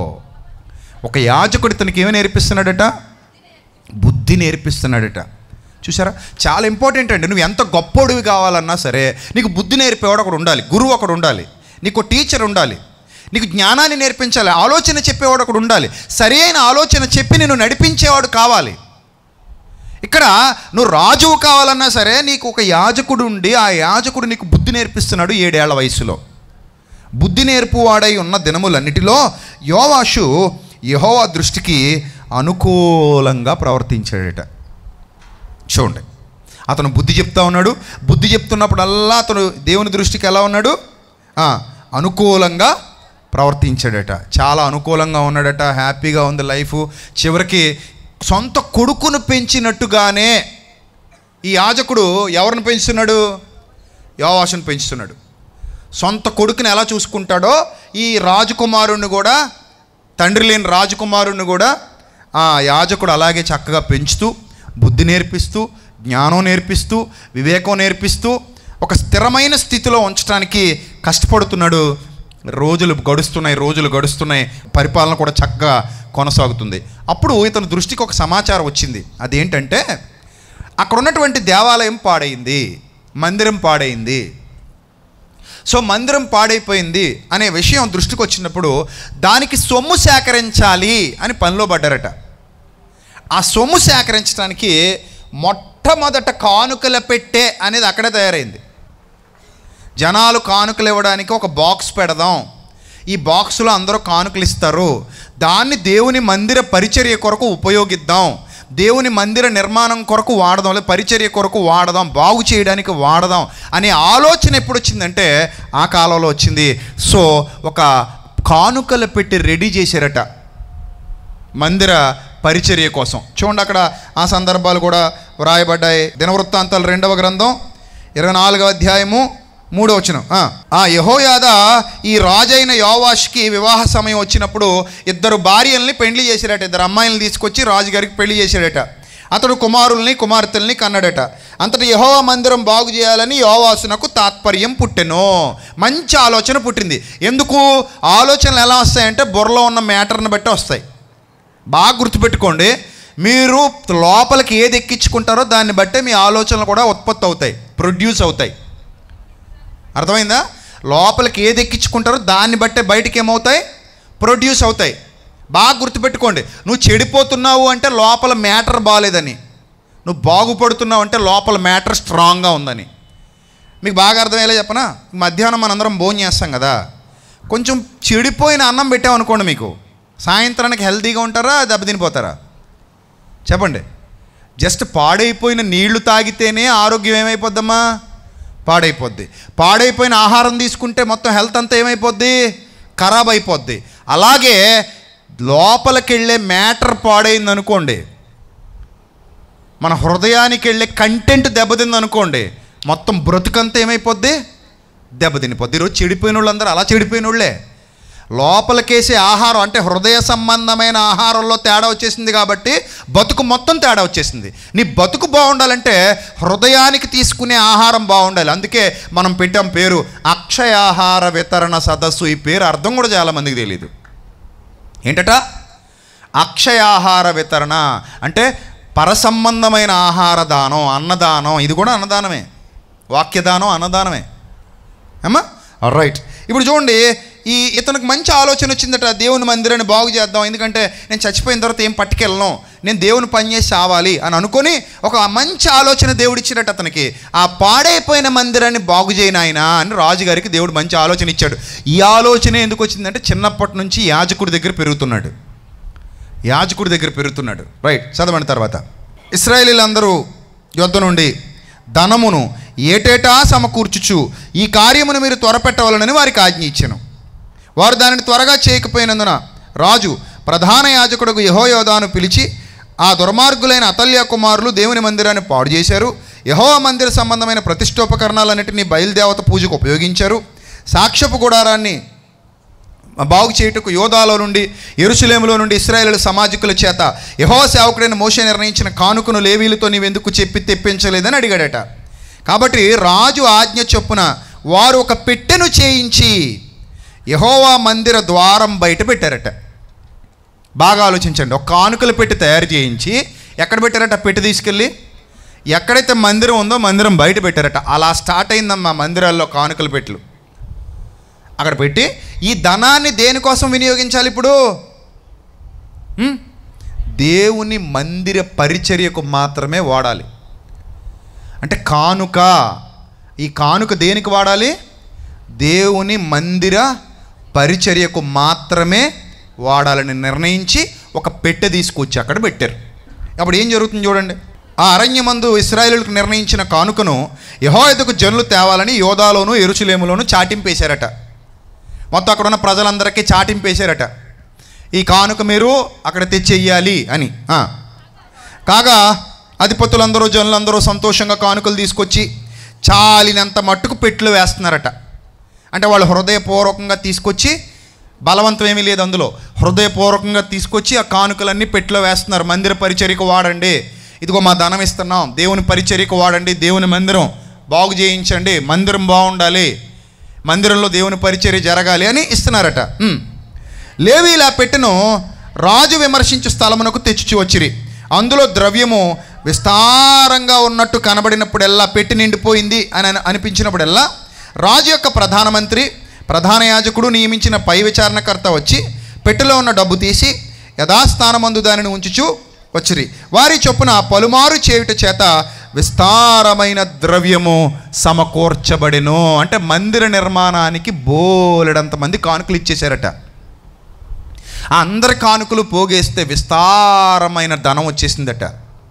ఒక యాజకుడు తనకి ఏమి నేర్పిస్తున్నాడట బుద్ధి నేర్పిస్తున్నాడట చూసారా చాలా ఇంపార్టెంట్ అండి నువ్వు ఎంత గొప్పోడివి కావాలన్నా సరే నీకు బుద్ధి నేర్పేవాడు ఒకడు ఉండాలి గురువు ఒకడు ఉండాలి నీకు టీచర్ ఉండాలి నీకు జ్ఞానాన్ని నేర్పించాలి ఆలోచన చెప్పేవాడు ఒకడు ఉండాలి సరి అయిన ఆలోచన చెప్పి నేను నడిపించేవాడు కావాలి ఇక్కడ నువ్వు రాజువు కావాలన్నా సరే నీకు ఒక యాజకుడు ఉండి ఆ యాజకుడు నీకు బుద్ధి నేర్పిస్తున్నాడు ఏడేళ్ల వయసులో బుద్ధి నేర్పువాడై ఉన్న దినములన్నిటిలో యోవాషు యహోవా దృష్టికి అనుకూలంగా ప్రవర్తించాడట చూడండి అతను బుద్ధి చెప్తా ఉన్నాడు బుద్ధి చెప్తున్నప్పుడల్లా అతను దేవుని దృష్టికి ఎలా ఉన్నాడు ఆ, అనుకూలంగా ప్రవర్తించాడట చాలా అనుకూలంగా ఉన్నాడట హ్యాపీగా ఉంది లైఫ్ చివరికి సొంత కొడుకును పెంచినట్టుగానే ఈ యాజకుడు ఎవరిని పెంచుతున్నాడు యోవాషుని పెంచుతున్నాడు సొంత కొడుకుని ఎలా చూసుకుంటాడో ఈ రాజకుమారుణ్ణి కూడా తండ్రి లేని రాజకుమారుణ్ణి కూడా ఆ యాజకుడు అలాగే చక్కగా పెంచుతూ బుద్ధి నేర్పిస్తూ జ్ఞానం నేర్పిస్తూ వివేకం నేర్పిస్తూ ఒక స్థిరమైన స్థితిలో ఉంచడానికి కష్టపడుతున్నాడు రోజులు గడుస్తున్నాయి రోజులు గడుస్తున్నాయి పరిపాలన కూడా చక్కగా కొనసాగుతుంది అప్పుడు ఇతని దృష్టికి ఒక సమాచారం వచ్చింది అదేంటంటే అక్కడ ఉన్నటువంటి దేవాలయం పాడైంది మందిరం పాడైంది సో మందిరం పాడైపోయింది అనే విషయం దృష్టికి వచ్చినప్పుడు దానికి సొమ్ము సేకరించాలి అని పనిలో పడ్డారట ఆ సొమ్ము సేకరించడానికి మొట్టమొదట కానుకల పెట్టే అనేది అక్కడే తయారైంది జనాలు కానుకలు ఇవ్వడానికి ఒక బాక్స్ పెడదాం ఈ బాక్సులో అందరూ కానుకలు ఇస్తారు దాన్ని దేవుని మందిర పరిచర్య కొరకు ఉపయోగిద్దాం దేవుని మందిర నిర్మాణం కొరకు వాడదాం లేదా పరిచర్య కొరకు వాడదాం బాగు చేయడానికి వాడదాం అనే ఆలోచన ఎప్పుడు వచ్చిందంటే ఆ కాలంలో వచ్చింది సో ఒక కానుకలు పెట్టి రెడీ చేశారట మందిర పరిచర్య కోసం చూడండి అక్కడ ఆ సందర్భాలు కూడా వ్రాయబడ్డాయి దినవృత్తాంతాలు రెండవ గ్రంథం ఇరవై నాలుగవ అధ్యాయము మూడో వచనం ఆ, ఆ యహోయాద ఈ రాజైన యోవాష్కి వివాహ సమయం వచ్చినప్పుడు ఇద్దరు భార్యల్ని పెళ్లి చేశాడట ఇద్దరు అమ్మాయిల్ని తీసుకొచ్చి రాజుగారికి పెళ్లి చేశాడట అతడు కుమారుల్ని కుమార్తెల్ని కన్నాడట అంతటి యహోవా మందిరం బాగు చేయాలని యోవాసునకు తాత్పర్యం పుట్టెను మంచి ఆలోచన పుట్టింది ఎందుకు ఆలోచనలు ఎలా వస్తాయంటే బుర్రలో ఉన్న మ్యాటర్ని బట్టి వస్తాయి బాగా గుర్తుపెట్టుకోండి మీరు లోపలికి ఏది ఎక్కించుకుంటారో దాన్ని బట్టే మీ ఆలోచనలు కూడా ఉత్పత్తి అవుతాయి ప్రొడ్యూస్ అవుతాయి అర్థమైందా లోపలికి ఏది ఎక్కించుకుంటారో దాన్ని బట్టే బయటికి ఏమవుతాయి ప్రొడ్యూస్ అవుతాయి బాగా గుర్తుపెట్టుకోండి నువ్వు చెడిపోతున్నావు అంటే లోపల మ్యాటర్ బాగాలేదని నువ్వు బాగుపడుతున్నావు అంటే లోపల మ్యాటర్ స్ట్రాంగ్గా ఉందని మీకు బాగా అర్థమయ్యేలా చెప్పనా మధ్యాహ్నం మనందరం భోజనం చేస్తాం కదా కొంచెం చెడిపోయిన అన్నం పెట్టామనుకోండి మీకు సాయంత్రానికి హెల్తీగా ఉంటారా దెబ్బతినిపోతారా చెప్పండి జస్ట్ పాడైపోయిన నీళ్లు తాగితేనే ఆరోగ్యం ఏమైపోద్దమ్మా పాడైపోద్ది పాడైపోయిన ఆహారం తీసుకుంటే మొత్తం హెల్త్ అంతా ఏమైపోద్ది ఖరాబ్ అయిపోద్ది అలాగే లోపలికి వెళ్ళే మ్యాటర్ పాడైంది అనుకోండి మన హృదయానికి వెళ్ళే కంటెంట్ దెబ్బతింది అనుకోండి మొత్తం బ్రతుకంతా ఏమైపోద్ది దెబ్బతినిపోద్ది ఈరోజు చెడిపోయిన వాళ్ళందరూ అలా చెడిపోయిన వాళ్ళే లోపలికేసే ఆహారం అంటే హృదయ సంబంధమైన ఆహారంలో తేడా వచ్చేసింది కాబట్టి బతుకు మొత్తం తేడా వచ్చేసింది నీ బతుకు బాగుండాలంటే హృదయానికి తీసుకునే ఆహారం బాగుండాలి అందుకే మనం పెట్టాం పేరు అక్షయాహార వితరణ సదస్సు ఈ పేరు అర్థం కూడా చాలామందికి తెలియదు ఏంటట అక్షయాహార వితరణ అంటే పరసంబంధమైన ఆహార దానం అన్నదానం ఇది కూడా అన్నదానమే వాక్యదానం అన్నదానమే అమ్మా రైట్ ఇప్పుడు చూడండి ఈ ఇతనికి మంచి ఆలోచన వచ్చిందట దేవుని మందిరాన్ని బాగు చేద్దాం ఎందుకంటే నేను చచ్చిపోయిన తర్వాత ఏం పట్టుకెళ్ళను నేను దేవుని పని చేసి చావాలి అని అనుకొని ఒక మంచి ఆలోచన దేవుడు ఇచ్చినట్టు అతనికి ఆ పాడైపోయిన మందిరాన్ని బాగు చేయను ఆయన అని రాజుగారికి దేవుడు మంచి ఆలోచన ఇచ్చాడు ఈ ఆలోచన ఎందుకు వచ్చిందంటే చిన్నప్పటి నుంచి యాజకుడి దగ్గర పెరుగుతున్నాడు యాజకుడి దగ్గర పెరుగుతున్నాడు రైట్ చదవండి తర్వాత ఇస్రాయేలీలందరూ యుద్ధ నుండి ధనమును ఏటేటా సమకూర్చుచు ఈ కార్యమును మీరు త్వరపెట్టవాలని వారికి ఆజ్ఞ ఇచ్చాను వారు దానిని త్వరగా చేయకపోయినందున రాజు ప్రధాన యాజకుడుకు యహోయోదాను పిలిచి ఆ దుర్మార్గులైన అతల్య కుమారులు దేవుని మందిరాన్ని పాడు చేశారు యహోవ మందిర సంబంధమైన ప్రతిష్టోపకరణాలన్నింటినీ బయలుదేవత పూజకు ఉపయోగించారు సాక్ష్యపు గుడారాన్ని బాగు చేయుటకు యోధాలో నుండి ఎరుసలేములో నుండి ఇస్రాయేలు సమాజికుల చేత యహో సేవకుడైన మోషే నిర్ణయించిన కానుకను లేవీలతో నీవెందుకు చెప్పి తెప్పించలేదని అడిగాడట కాబట్టి రాజు ఆజ్ఞ చొప్పున వారు ఒక పెట్టెను చేయించి యహోవా మందిర ద్వారం బయట పెట్టారట బాగా ఆలోచించండి ఒక కానుకలు పెట్టి తయారు చేయించి ఎక్కడ పెట్టారట పెట్టి తీసుకెళ్ళి ఎక్కడైతే మందిరం ఉందో మందిరం బయట పెట్టారట అలా స్టార్ట్ అయిందమ్మా మందిరాల్లో కానుకలు పెట్లు అక్కడ పెట్టి ఈ ధనాన్ని దేనికోసం వినియోగించాలి ఇప్పుడు ఉం? దేవుని మందిర పరిచర్యకు మాత్రమే వాడాలి అంటే కానుక ఈ కానుక దేనికి వాడాలి దేవుని మందిర పరిచర్యకు మాత్రమే వాడాలని నిర్ణయించి ఒక పెట్టె తీసుకొచ్చి అక్కడ పెట్టారు అప్పుడు ఏం జరుగుతుంది చూడండి ఆ అరణ్యమందు ఇస్రాయేలులకు నిర్ణయించిన కానుకను యహోయదకు జనులు తేవాలని యోధాలోను ఎరుచులేములోను చాటింపేశారట మొత్తం అక్కడ ఉన్న ప్రజలందరికీ చాటింపేశారట ఈ కానుక మీరు అక్కడ తెచ్చేయాలి అని ఆ. కాగా అధిపతులందరూ జనులందరూ సంతోషంగా కానుకలు తీసుకొచ్చి చాలినంత మట్టుకు పెట్లు వేస్తున్నారట అంటే వాళ్ళు హృదయపూర్వకంగా తీసుకొచ్చి బలవంతం ఏమీ లేదు అందులో హృదయపూర్వకంగా తీసుకొచ్చి ఆ కానుకలన్నీ పెట్లో వేస్తున్నారు మందిర పరిచర్యకు వాడండి ఇదిగో మా ధనం ఇస్తున్నాం దేవుని పరిచర్యకు వాడండి దేవుని మందిరం బాగు చేయించండి మందిరం బాగుండాలి మందిరంలో దేవుని పరిచర్య జరగాలి అని ఇస్తున్నారట ఉమ్. లేవీలా పెట్టెను రాజు విమర్శించు స్థలమునకు తెచ్చి వచ్చిరి అందులో ద్రవ్యము విస్తారంగా ఉన్నట్టు కనబడినప్పుడెల్లా పెట్టి నిండిపోయింది అని అని- అనిపించినప్పుడెల్లా రాజు యొక్క ప్రధానమంత్రి ప్రధాన యాజకుడు నియమించిన పై విచారణకర్త వచ్చి పెట్టెలో ఉన్న డబ్బు తీసి యథాస్థానమందు దానిని ఉంచుచు వచ్చిరి వారి చొప్పున పలుమారు చేయుట చేత విస్తారమైన ద్రవ్యము సమకూర్చబడెను అంటే మందిర నిర్మాణానికి బోలెడంత మంది కానుకలు ఇచ్చేశారట ఆ అందరి కానుకలు పోగేస్తే విస్తారమైన ధనం వచ్చేసిందట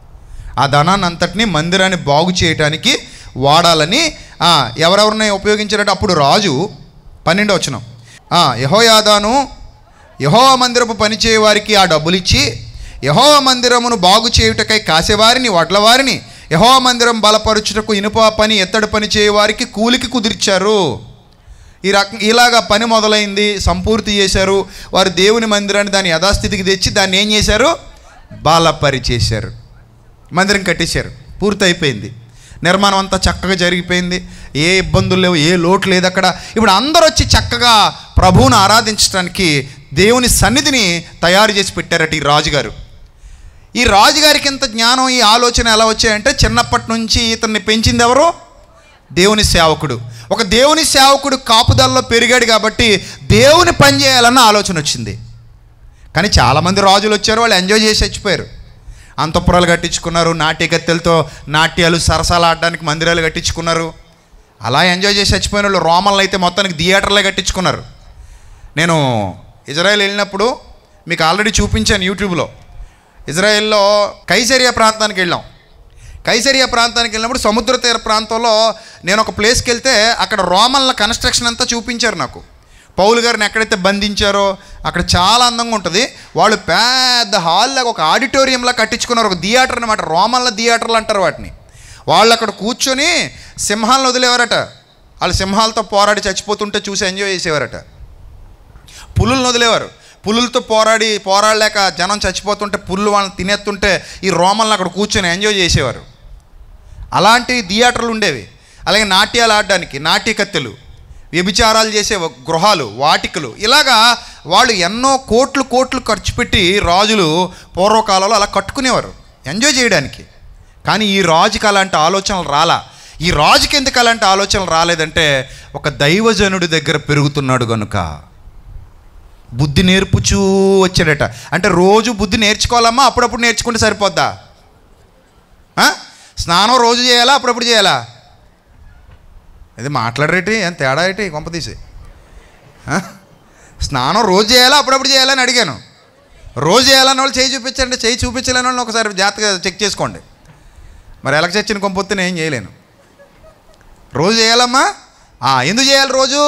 ఆ ధనాన్ని అంతటిని మందిరాన్ని బాగు చేయటానికి వాడాలని ఆ, ఎవరెవరిని ఉపయోగించారట అప్పుడు రాజు పన్నెండో వచ్చిన యహోయాదాను యహో మందిరపు పనిచేయ వారికి ఆ డబ్బులు ఇచ్చి యహో మందిరమును బాగు చేయుటకై కాసేవారిని వడ్లవారిని యహో మందిరం బలపరుచుటకు ఇనుప పని ఎత్తడి పని చేయవారికి కూలికి కుదిర్చారు ఈ రకం ఇలాగా పని మొదలైంది సంపూర్తి చేశారు వారు దేవుని మందిరాన్ని దాని యథాస్థితికి తెచ్చి దాన్ని ఏం చేశారు బలపరిచేశారు మందిరం కట్టేశారు పూర్తి అయిపోయింది నిర్మాణం అంతా చక్కగా జరిగిపోయింది ఏ ఇబ్బందులు లేవు ఏ లోటు లేదు అక్కడ ఇప్పుడు అందరూ వచ్చి చక్కగా ప్రభువును ఆరాధించడానికి దేవుని సన్నిధిని తయారు చేసి పెట్టారట ఈ రాజుగారు ఈ రాజుగారికి ఇంత జ్ఞానం ఈ ఆలోచన ఎలా వచ్చాయంటే చిన్నప్పటి నుంచి ఇతన్ని పెంచింది ఎవరు దేవుని సేవకుడు ఒక దేవుని సేవకుడు కాపుదల్లో పెరిగాడు కాబట్టి దేవుని పని చేయాలన్న ఆలోచన వచ్చింది కానీ చాలామంది రాజులు వచ్చారు వాళ్ళు ఎంజాయ్ చేసి చచ్చిపోయారు అంతఃపురాలు కట్టించుకున్నారు నాట్యగత్తెలతో నాట్యాలు సరసాలు ఆడడానికి మందిరాలు కట్టించుకున్నారు అలా ఎంజాయ్ చేసి చచ్చిపోయిన వాళ్ళు రోమన్లు అయితే మొత్తానికి థియేటర్లే కట్టించుకున్నారు నేను ఇజ్రాయెల్ వెళ్ళినప్పుడు మీకు ఆల్రెడీ చూపించాను యూట్యూబ్లో ఇజ్రాయెల్లో కైసరియా ప్రాంతానికి వెళ్ళాం కైసరియా ప్రాంతానికి వెళ్ళినప్పుడు సముద్ర తీర ప్రాంతంలో నేను ఒక ప్లేస్కి వెళ్తే అక్కడ రోమన్ల కన్స్ట్రక్షన్ అంతా చూపించారు నాకు పౌలు గారిని ఎక్కడైతే బంధించారో అక్కడ చాలా అందంగా ఉంటుంది వాళ్ళు పెద్ద హాల్లో ఒక ఆడిటోరియంలా కట్టించుకున్నారు ఒక థియేటర్ అనమాట రోమన్ల థియేటర్లు అంటారు వాటిని వాళ్ళు అక్కడ కూర్చొని సింహాలను వదిలేవారట వాళ్ళు సింహాలతో పోరాడి చచ్చిపోతుంటే చూసి ఎంజాయ్ చేసేవారట పులులను వదిలేవారు పులులతో పోరాడి పోరాడలేక జనం చచ్చిపోతుంటే పుల్లు వాళ్ళని తినేస్తుంటే ఈ రోమల్ని అక్కడ కూర్చొని ఎంజాయ్ చేసేవారు అలాంటి థియేటర్లు ఉండేవి అలాగే నాట్యాలు ఆడడానికి నాట్యకత్తెలు వ్యభిచారాలు చేసే వ- గృహాలు వాటికలు ఇలాగా వాళ్ళు ఎన్నో కోట్లు కోట్లు ఖర్చు పెట్టి రాజులు పూర్వకాలంలో అలా కట్టుకునేవారు ఎంజాయ్ చేయడానికి కానీ ఈ రాజుకి అలాంటి ఆలోచనలు రాలా ఈ రాజుకి ఎందుకు అలాంటి ఆలోచనలు రాలేదంటే ఒక దైవజనుడి దగ్గర పెరుగుతున్నాడు గనుక బుద్ధి నేర్పుచూ వచ్చాడట అంటే రోజు బుద్ధి నేర్చుకోవాలమ్మా అప్పుడప్పుడు నేర్చుకుంటే సరిపోద్దా ఆ? స్నానం రోజు చేయాలా అప్పుడప్పుడు చేయాలా ఇది మాట్లాడరేటి ఏం తేడా ఏంటి కొంప తీసి ఆ? స్నానం రోజు చేయాలా అప్పుడప్పుడు చేయాలని అడిగాను రోజు చేయాలని వాళ్ళు చేయి చూపించండి చేయి చూపించలేని వాళ్ళని ఒకసారి జాగ్రత్తగా చెక్ చేసుకోండి మరి ఎలక చచ్చిన కొంపొత్తే నేను ఏం చేయలేను రోజు చేయాలమ్మా ఆ, ఎందుకు చేయాలి రోజు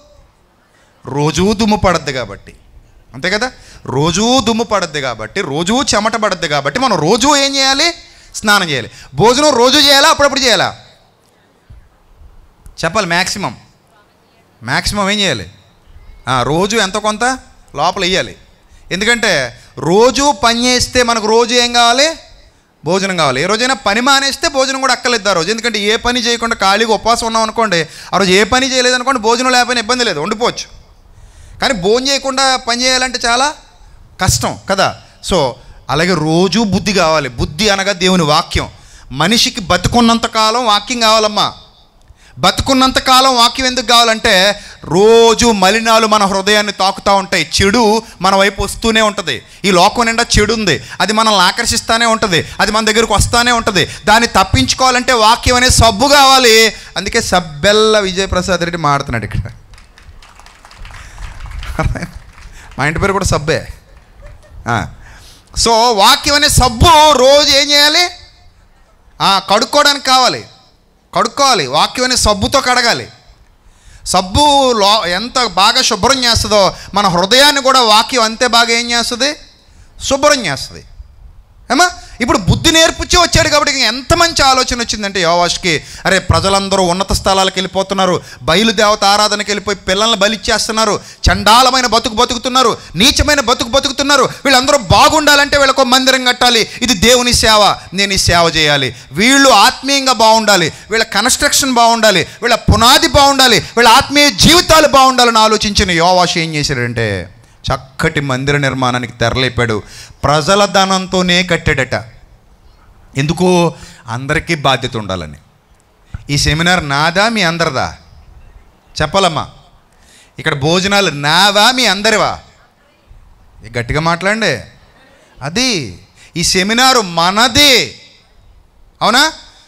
రోజూ దుమ్ము పడద్ది కాబట్టి అంతే కదా రోజూ దుమ్ము పడద్ది కాబట్టి రోజూ చెమట పడద్ది కాబట్టి మనం రోజూ ఏం చేయాలి స్నానం చేయాలి భోజనం రోజు చేయాలా అప్పుడప్పుడు చేయాలా చెప్పాలి మ్యాక్సిమం మ్యాక్సిమం ఏం చేయాలి ఆ, రోజు ఎంత కొంత లోపల వేయాలి ఎందుకంటే రోజు పని చేస్తే మనకు రోజు ఏం కావాలి భోజనం కావాలి ఏ రోజైనా పని మానేస్తే భోజనం కూడా అక్కర్లేదు ఆ రోజు ఎందుకంటే ఏ పని చేయకుండా ఖాళీగా ఉపవాసం ఉన్నాం అనుకోండి ఆ రోజు ఏ పని చేయలేదు అనుకోండి భోజనం లేకపోయినా ఇబ్బంది లేదు ఉండిపోవచ్చు కానీ భోజనం చేయకుండా పని చేయాలంటే చాలా కష్టం కదా సో అలాగే రోజు బుద్ధి కావాలి బుద్ధి అనగా దేవుని వాక్యం మనిషికి బతుకున్నంత కాలం వాక్యం కావాలమ్మా బతుకున్నంత కాలం వాక్యం ఎందుకు కావాలంటే రోజు మలినాలు మన హృదయాన్ని తాకుతూ ఉంటాయి చెడు మన వైపు వస్తూనే ఉంటుంది ఈ లోకం నిండా చెడు ఉంది అది మనల్ని ఆకర్షిస్తూనే ఉంటుంది అది మన దగ్గరకు వస్తూనే ఉంటుంది దాన్ని తప్పించుకోవాలంటే వాక్యం అనే సబ్బు కావాలి అందుకే సబ్బెల్ల విజయప్రసాద్ రెడ్డి మాడుతున్నాడు ఇక్కడ మా ఇంటి పేరు కూడా సబ్బే ఆ. సో వాక్యం అనే సబ్బు రోజు ఏం చేయాలి ఆ, కడుక్కోవడానికి కావాలి కడుక్కోవాలి వాక్యం అనే సబ్బుతో కడగాలి సబ్బు లో ఎంత బాగా శుభ్రం చేస్తుందో మన హృదయాన్ని కూడా వాక్యం అంతే బాగా ఏం చేస్తుంది శుభ్రం చేస్తుంది ఏమా ఇప్పుడు బుద్ధి నేర్పించి వచ్చాడు కాబట్టి ఇంక ఎంత మంచి ఆలోచన వచ్చిందంటే యోవాష్కి అరే ప్రజలందరూ ఉన్నత స్థలాలకు వెళ్ళిపోతున్నారు బయలుదేవత ఆరాధనకి వెళ్ళిపోయి పిల్లల్ని బలిచ్చేస్తున్నారు చండాలమైన బతుకు బతుకుతున్నారు నీచమైన బతుకు బతుకుతున్నారు వీళ్ళందరూ బాగుండాలంటే వీళ్ళకు ఒక మందిరం కట్టాలి ఇది దేవుని సేవ నేను ఈ సేవ చేయాలి వీళ్ళు ఆత్మీయంగా బాగుండాలి వీళ్ళ కన్స్ట్రక్షన్ బాగుండాలి వీళ్ళ పునాది బాగుండాలి వీళ్ళ ఆత్మీయ జీవితాలు బాగుండాలని ఆలోచించిన యోవాష్ ఏం చేశాడంటే చక్కటి మందిర నిర్మాణానికి తెరలేపాడు ప్రజల ధనంతోనే కట్టాడట ఎందుకు అందరికీ బాధ్యత ఉండాలని ఈ సెమినార్ నాదా మీ అందరిదా చెప్పాలమ్మా ఇక్కడ భోజనాలు నావా మీ అందరివా ఏ గట్టిగా మాట్లాడండి అది ఈ సెమినారు మనది అవునా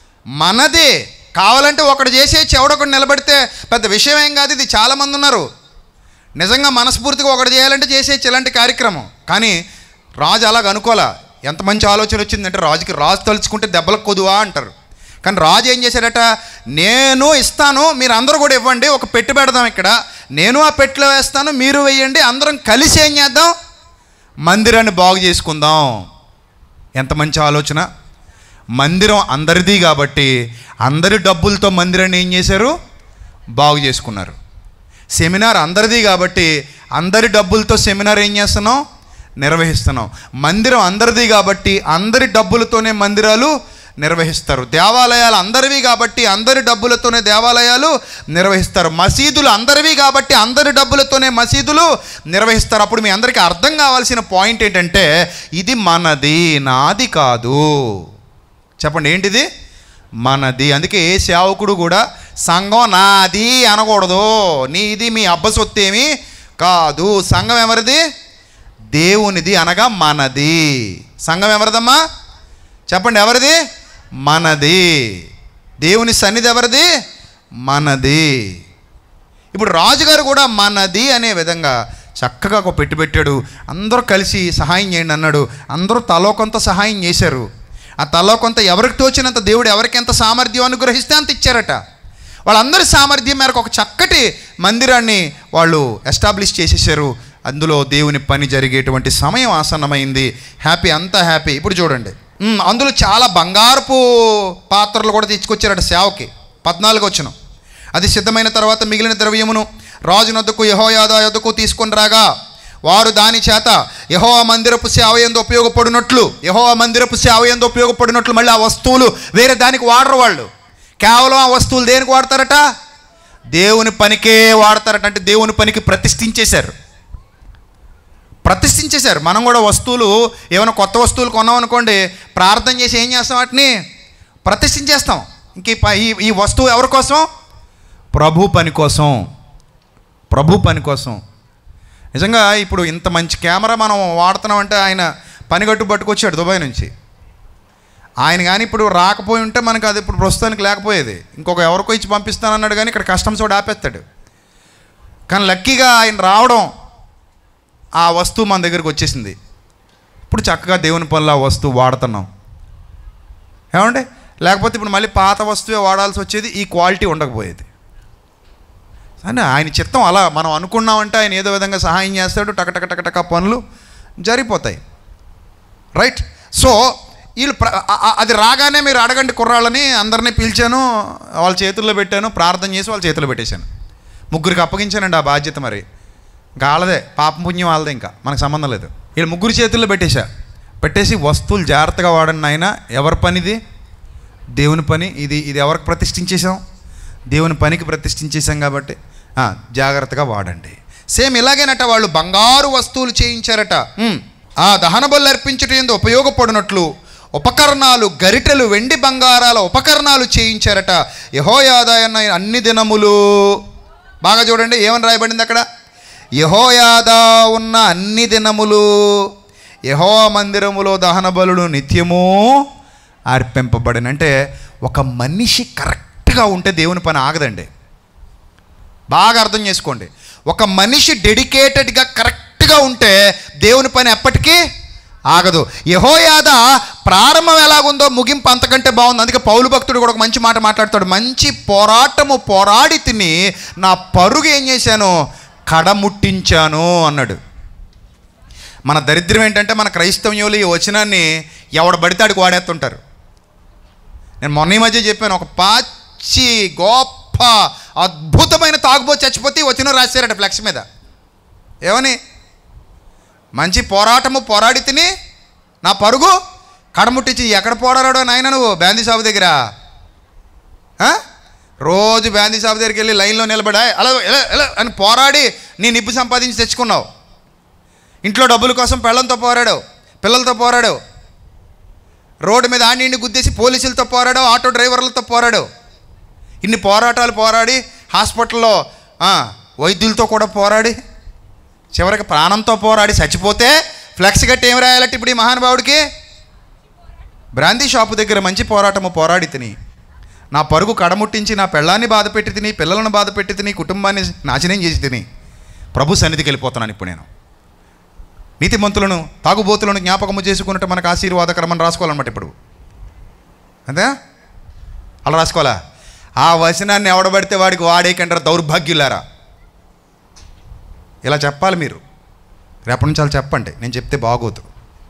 మనది కావాలంటే ఒకడు చేసే చెవడొకడు నిలబడితే పెద్ద విషయం ఏం కాదు ఇది చాలామంది ఉన్నారు నిజంగా మనస్ఫూర్తిగా ఒకటి చేయాలంటే చేసేయచ్చు ఇలాంటి కార్యక్రమం కానీ రాజు అలాగ అనుకోలే ఎంత మంచి ఆలోచన వచ్చిందంటే రాజుకి రాజు తలుచుకుంటే దెబ్బలకు కొదువా అంటారు కానీ రాజు ఏం చేశాడట నేను ఇస్తాను మీరు అందరూ కూడా ఇవ్వండి ఒక పెట్టి పెడదాం ఇక్కడ నేను ఆ పెట్టిలో వేస్తాను మీరు వేయండి అందరం కలిసి ఏం చేద్దాం మందిరాన్ని బాగు చేసుకుందాం ఎంత మంచి ఆలోచన మందిరం అందరిది కాబట్టి అందరి డబ్బులతో మందిరాన్ని ఏం చేశారు బాగు చేసుకున్నారు సెమినార్ అందరిది కాబట్టి అందరి డబ్బులతో సెమినార్ ఏం చేస్తున్నాం నిర్వహిస్తున్నాం మందిరం అందరిది కాబట్టి అందరి డబ్బులతోనే మందిరాలు నిర్వహిస్తారు దేవాలయాలు అందరివి కాబట్టి అందరి డబ్బులతోనే దేవాలయాలు నిర్వహిస్తారు మసీదులు అందరివి కాబట్టి అందరి డబ్బులతోనే మసీదులు నిర్వహిస్తారు అప్పుడు మీ అందరికీ అర్థం కావాల్సిన పాయింట్ ఏంటంటే ఇది మనది నాది కాదు చెప్పండి ఏంటిది మనది అందుకే ఏ సేవకుడు కూడా సంఘం నాది అనకూడదు నీది మీ అబ్బ సొత్తేమి కాదు సంఘం ఎవరిది దేవునిది అనగా మనది సంఘం ఎవరిదమ్మా చెప్పండి ఎవరిది మనది దేవుని సన్నిధి ఎవరిది మనది ఇప్పుడు రాజుగారు కూడా మనది అనే విధంగా చక్కగా ఒక పెట్టి పెట్టాడు అందరూ కలిసి సహాయం చేయండి అన్నాడు అందరూ తలో కొంత సహాయం చేశారు ఆ తలో కొంత ఎవరికి తోచినంత దేవుడు ఎవరికి ఎంత సామర్థ్యం అనుగ్రహిస్తే అంత ఇచ్చారట వాళ్ళందరి సామర్థ్యం మేరకు ఒక చక్కటి మందిరాన్ని వాళ్ళు ఎస్టాబ్లిష్ చేసేసారు అందులో దేవుని పని జరిగేటువంటి సమయం ఆసన్నమైంది హ్యాపీ అంతా హ్యాపీ ఇప్పుడు చూడండి ఉమ్, అందులో చాలా బంగారపు పాత్రలు కూడా తీసుకొచ్చారట సేవకి పద్నాలుగు వచ్చిన అది సిద్ధమైన తర్వాత మిగిలిన ద్రవ్యమును రాజునొద్దకు యహోయాదా యొద్దకు తీసుకొని రాగా వారు దాని చేత యహో మందిరపు సేవ ఎందు ఉపయోగపడినట్లు యహో మందిరపు సేవ ఎందు ఉపయోగపడినట్లు మళ్ళీ ఆ వస్తువులు వేరే దానికి వాడరు వాళ్ళు కేవలం ఆ వస్తువులు దేనికి వాడతారట దేవుని పనికే వాడతారట అంటే దేవుని పనికి ప్రతిష్ఠించేశారు ప్రతిష్ఠించేశారు మనం కూడా వస్తువులు ఏమైనా కొత్త వస్తువులు కొన్నాం అనుకోండి ప్రార్థన చేసి ఏం చేస్తాం వాటిని ప్రతిష్ఠించేస్తాం ఇంక ఈ ప- ఈ ఈ వస్తువు ఎవరి కోసం ప్రభు పని కోసం ప్రభు పని కోసం నిజంగా ఇప్పుడు ఇంత మంచి కెమెరా మనం వాడుతున్నామంటే ఆయన పని కట్టు పట్టుకొచ్చాడు దుబాయ్ నుంచి ఆయన కానీ ఇప్పుడు రాకపోయి ఉంటే మనకు అది ఇప్పుడు ప్రస్తుతానికి లేకపోయేది ఇంకొక ఎవరికో ఇచ్చి పంపిస్తానన్నాడు కానీ ఇక్కడ కస్టమ్స్ కూడా ఆపేస్తాడు కానీ లక్కీగా ఆయన రావడం ఆ వస్తువు మన దగ్గరికి వచ్చేసింది ఇప్పుడు చక్కగా దేవుని పనులు ఆ వస్తువు వాడుతున్నాం ఏమండి లేకపోతే ఇప్పుడు మళ్ళీ పాత వస్తువే వాడాల్సి వచ్చేది ఈ క్వాలిటీ ఉండకపోయేది అని ఆయన చిత్తం అలా మనం అనుకున్నామంటే ఆయన ఏదో విధంగా సహాయం చేస్తాడు టక టక టక టక పనులు జరిగిపోతాయి రైట్ సో వీళ్ళు ప్ర ఆ- ఆ- అది రాగానే మీరు అడగండి కుర్రాళ్ళని అందరినీ పిలిచాను వాళ్ళ చేతుల్లో పెట్టాను ప్రార్థన చేసి వాళ్ళ చేతుల్లో పెట్టేశాను ముగ్గురికి అప్పగించానండి ఆ బాధ్యత మరి ఇంకా వాళ్ళదే పాపం పుణ్యం వాళ్ళదే ఇంకా మనకు సంబంధం లేదు వీళ్ళు ముగ్గురు చేతుల్లో పెట్టేశా పెట్టేసి వస్తువులు జాగ్రత్తగా వాడండి ఆయన ఎవరి పనిది దేవుని పని ఇది ఇది ఎవరికి ప్రతిష్ఠించేసాం దేవుని పనికి ప్రతిష్ఠించేసాం కాబట్టి ఆ, జాగ్రత్తగా వాడండి సేమ్ ఇలాగేనట వాళ్ళు బంగారు వస్తువులు చేయించారట ఉమ్, ఆ దహన బలు అర్పించటం ఎందు ఉపయోగపడినట్లు ఉపకరణాలు గరిటెలు వెండి బంగారాల ఉపకరణాలు చేయించారట యహోయాదాయన్న అన్ని దినములు బాగా చూడండి ఏమని రాయబడింది అక్కడ యహోయాదా ఉన్న అన్ని దినములు యహో మందిరములో దహన బలులు నిత్యము అర్పింపబడిన అంటే ఒక మనిషి కరెక్ట్గా ఉంటే దేవుని పని ఆగదండి బాగా అర్థం చేసుకోండి ఒక మనిషి డెడికేటెడ్గా కరెక్ట్గా ఉంటే దేవుని పని ఎప్పటికీ ఆగదు యహోయాద ప్రారంభం ఎలాగుందో ముగింపు అంతకంటే బాగుంది అందుకే పౌలు భక్తుడు కూడా ఒక మంచి మాట మాట్లాడతాడు మంచి పోరాటము పోరాడి తిని నా పరుగు ఏం చేశాను కడముట్టించాను అన్నాడు మన దరిద్రం ఏంటంటే మన క్రైస్తవ్యంలో ఈ వచనాన్ని ఎవడ పడితే ఆడికి వాడేస్తుంటారు నేను మొన్న ఈ మధ్య చెప్పాను ఒక పాచి గొప్ప అద్భుతమైన తాగుబోతు చచ్చిపోతే ఈ వచనం రాశారట ఫ్లెక్స్ మీద ఏమని మంచి పోరాటము పోరాడి తిని నా పరుగు కడముట్టించి ఎక్కడ పోరాడాడో నాయన నువ్వు బ్యాందీ సాబు దగ్గర ఆ? రోజు బ్యాందీ సాబు దగ్గరికి వెళ్ళి లైన్లో నిలబడా అలా ఎలా ఎలా అని పోరాడి నీ నిప్పు సంపాదించి తెచ్చుకున్నావు ఇంట్లో డబ్బుల కోసం పెళ్ళంతో పోరాడావు పిల్లలతో పోరాడావు రోడ్డు మీద ఆడిని గుద్దేసి పోలీసులతో పోరాడావు ఆటో డ్రైవర్లతో పోరాడావు ఇన్ని పోరాటాలు పోరాడి హాస్పిటల్లో ఆ, వైద్యులతో కూడా పోరాడి చివరికి ప్రాణంతో పోరాడి చచ్చిపోతే ఫ్లెక్స్ గట్టి ఏం రాయాలంటే ఇప్పుడు ఈ మహానుభావుడికి బ్రాందీ షాపు దగ్గర మంచి పోరాటము పోరాడి తిని నా పరుగు కడముట్టించి నా పెళ్ళాన్ని బాధ పెట్టి తిని పిల్లలను బాధ పెట్టి తిని కుటుంబాన్ని నాశనం చేసి తిని ప్రభు సన్నిధికి వెళ్ళిపోతున్నాను ఇప్పుడు నేను నీతిమంతులను తాగుబోతులను జ్ఞాపకము చేసుకున్నట్టు మనకు ఆశీర్వాదకరమని రాసుకోవాలన్నమాట ఇప్పుడు అంతే అలా రాసుకోవాలా ఆ వచనాన్ని ఎవడబడితే వాడికి వాడేకంటారా దౌర్భాగ్యులారా ఇలా చెప్పాలి మీరు రేపటి నుంచి అలా చెప్పండి నేను చెప్తే బాగోదు